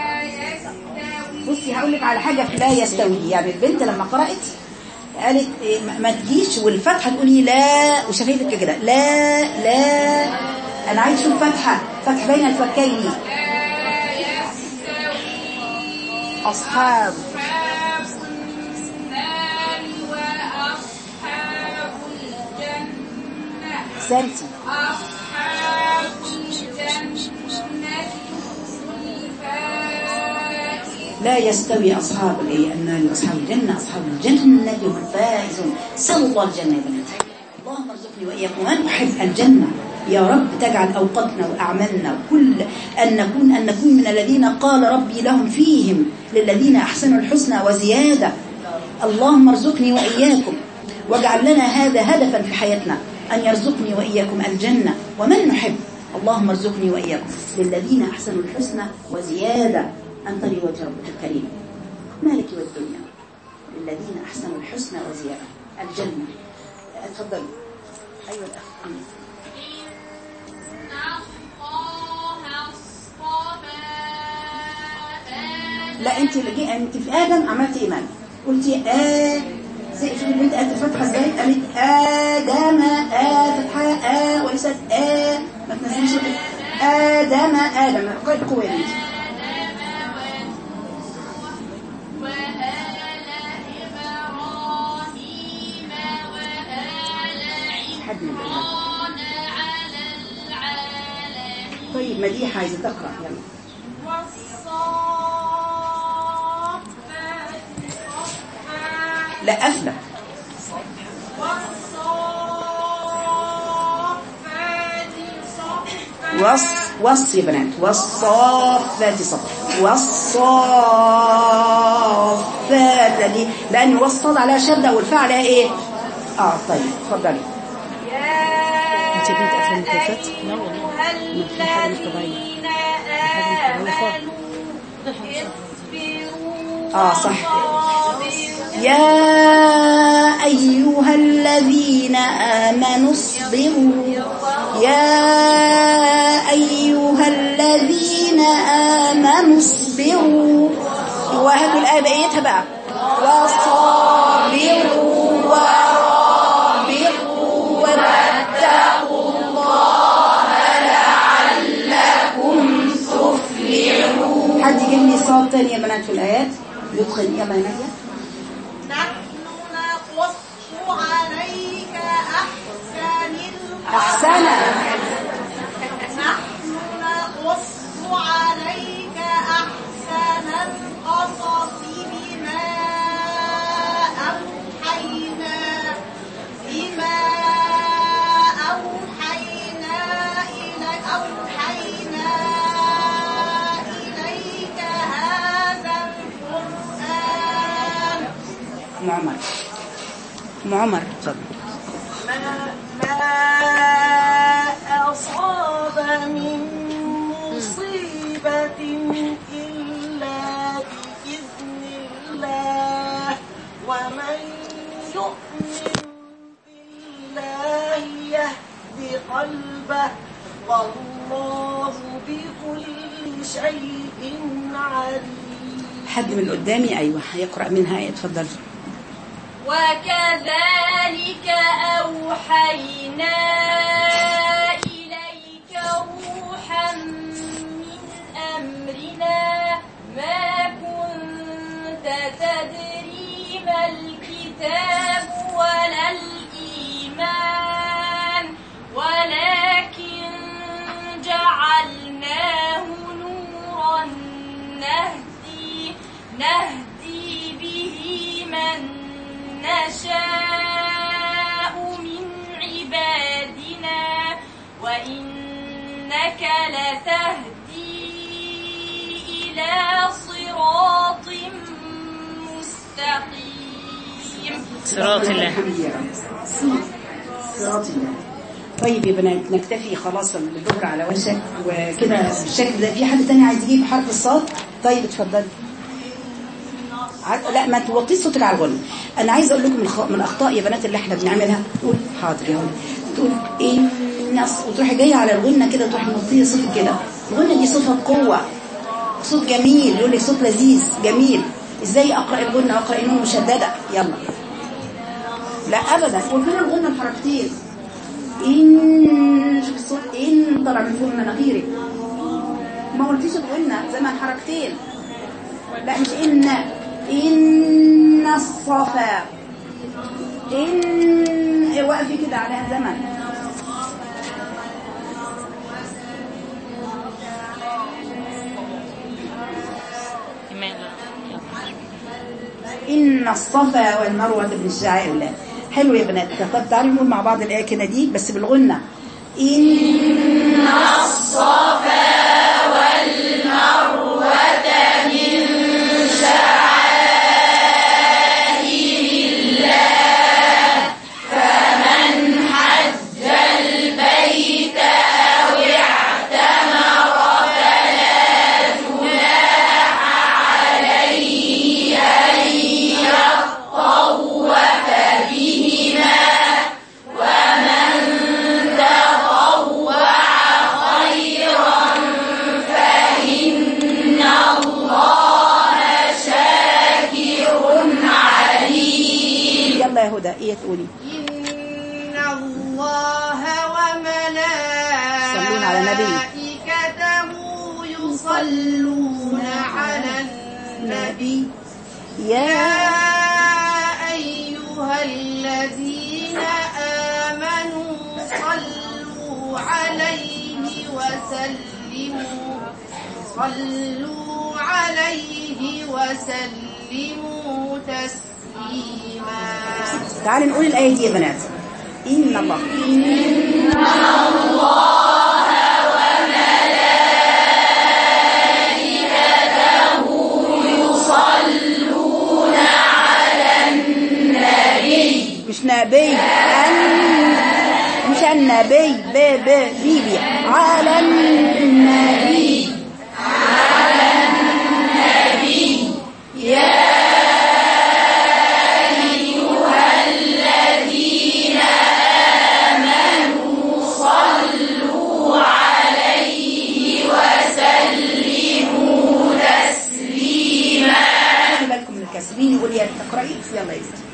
بصي هقول لك على حاجه في لا يستوي يعني البنت لما قرات قالت إيه، ما- ما تجيش والفتحه تقولي لا وشفايفك كده لا لا انا عايز اشوف فتحه فتح بين الفكين اصحاب أصحاب النار وأصحاب الجنة سنتي أصحاب الجنة الفائزون لا يستوي أصحاب الإيه؟ النار وأصحاب الجنة أصحاب الجنة هم الفائزون سلوا الله الجنة يا بنات اللهم ارزقني وإياكم أن أحب الجنة يا رب تجعل أوقاتنا وأعمالنا وكل أن نكون أن نكون من الذين قال ربي لهم فيهم للذين أحسنوا الحسنى وزيادة اللهم ارزقني وإياكم واجعل لنا هذا هدفا في حياتنا أن يرزقني وإياكم الجنة ومن نحب اللهم ارزقني وإياكم للذين أحسنوا الحسنى وزيادة أنت لي وجه ربك الكريم مالك والدنيا للذين أحسنوا الحسنى وزيادة الجنة اتفضلي أيوة الأخ إن الله اصطفى آدم لا انت اللي جي- انت في ادم عملتي ايمان قلتي ا زي شوفي البنت قالت الفتحه ازاي قالت ادم ا فتحه ا وليست ا ما تنزليش ال- ادم ادم قوي قوي يا بنتي وآل إبراهيم وآل حد من الأولاد. عمران على العالمين طيب مديحه عايزه تقرا يلا والصافات صفا لا قافله والصافات صفا وص وص يا بنات والصافات صف والصافات ليه؟ لأن وصل عليها شدة والفاء عليها إيه؟ آه طيب اتفضلي انت بنت افلام الكيفات لا والله أيها حاجة مش طبيعية. الذين حاجة آمنوا اصبروا آه صح وصابروا يا أيها الذين آمنوا اصبروا يا أيها الذين آمنوا اصبروا وهاتوا الآية بقيتها بقى وصابروا ورابطوا واتقوا الله لعلكم تفلحون حد يجيب لي صوت تاني يا بنات في الآيات يدخل يلا يا نادية نحن نقص عليك أحسن القصص أحسن نحن نقص عليك أحسن القصص بما أوحينا بما أوحينا إليك أوحينا إليك هذا القرآن أم عمر أم عمر اتفضل ما ما أصاب من مصيبة إلا بإذن الله ومن يؤمن بالله يهد قلبه والله بكل شيء عليم حد من قدامي أيوة هيقرأ منها آية اتفضل وكذلك أوحينا إليك روحا من أمرنا ما كنت تدري ما الكتاب ولا الإيمان ولكن جعلناه نورا نهدي نهدي به من نشاء من عبادنا وإنك لتهدي إلى صراط مستقيم صراط الله الحمد يا رب صراط الله طيب يا بنات نكتفي خلاص الظهر على وشك وكده بالشكل ده في حد تاني عايز يجيب حرف الصاد طيب اتفضلي ع- لا ما توطيش صوتك على الغنى انا عايزه اقول لكم الخ... من الاخطاء يا بنات اللي احنا بنعملها تقول حاضر يا هون تقول ان نص وتروحي جايه على الغنى كده وتروحي موطيه صوتك كده الغنى دي صوتها قوه صوت جميل يقول لك صوت لذيذ جميل ازاي اقرا الغنى واقرا النون مشدده يلا لا ابدا قول لنا الغنى بحركتين ان شوف الصوت ان طلع من فوق مناخيرك ما قلتيش الغنى زي ما حركتين لا مش ان ان الصفا ان وقفي كده عليها زمن إيمان يلا. إن الصفا والمروة من شعائر الله حلو يا بنات طب تعالوا نقول مع بعض الآية كده دي بس بالغنة إن يلا يا هدى إيه تقولي إن الله وملائكته صلون على النبي. يصلون على النبي يا يا أيها الذين آمنوا صلوا عليه وسلموا صلوا عليه وسلموا تسليما تعالوا نقول الآية دي يا بنات إن الله النبي أن مش النبي ب ب بيبي على النبي خلي بالكم من الكسر مين يقول يا تقرأي يلا يا يسر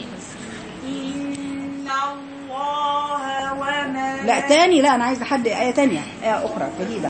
إن الله وما لا تاني لا انا عايزه حد ايه تانية ايه اخرى جديده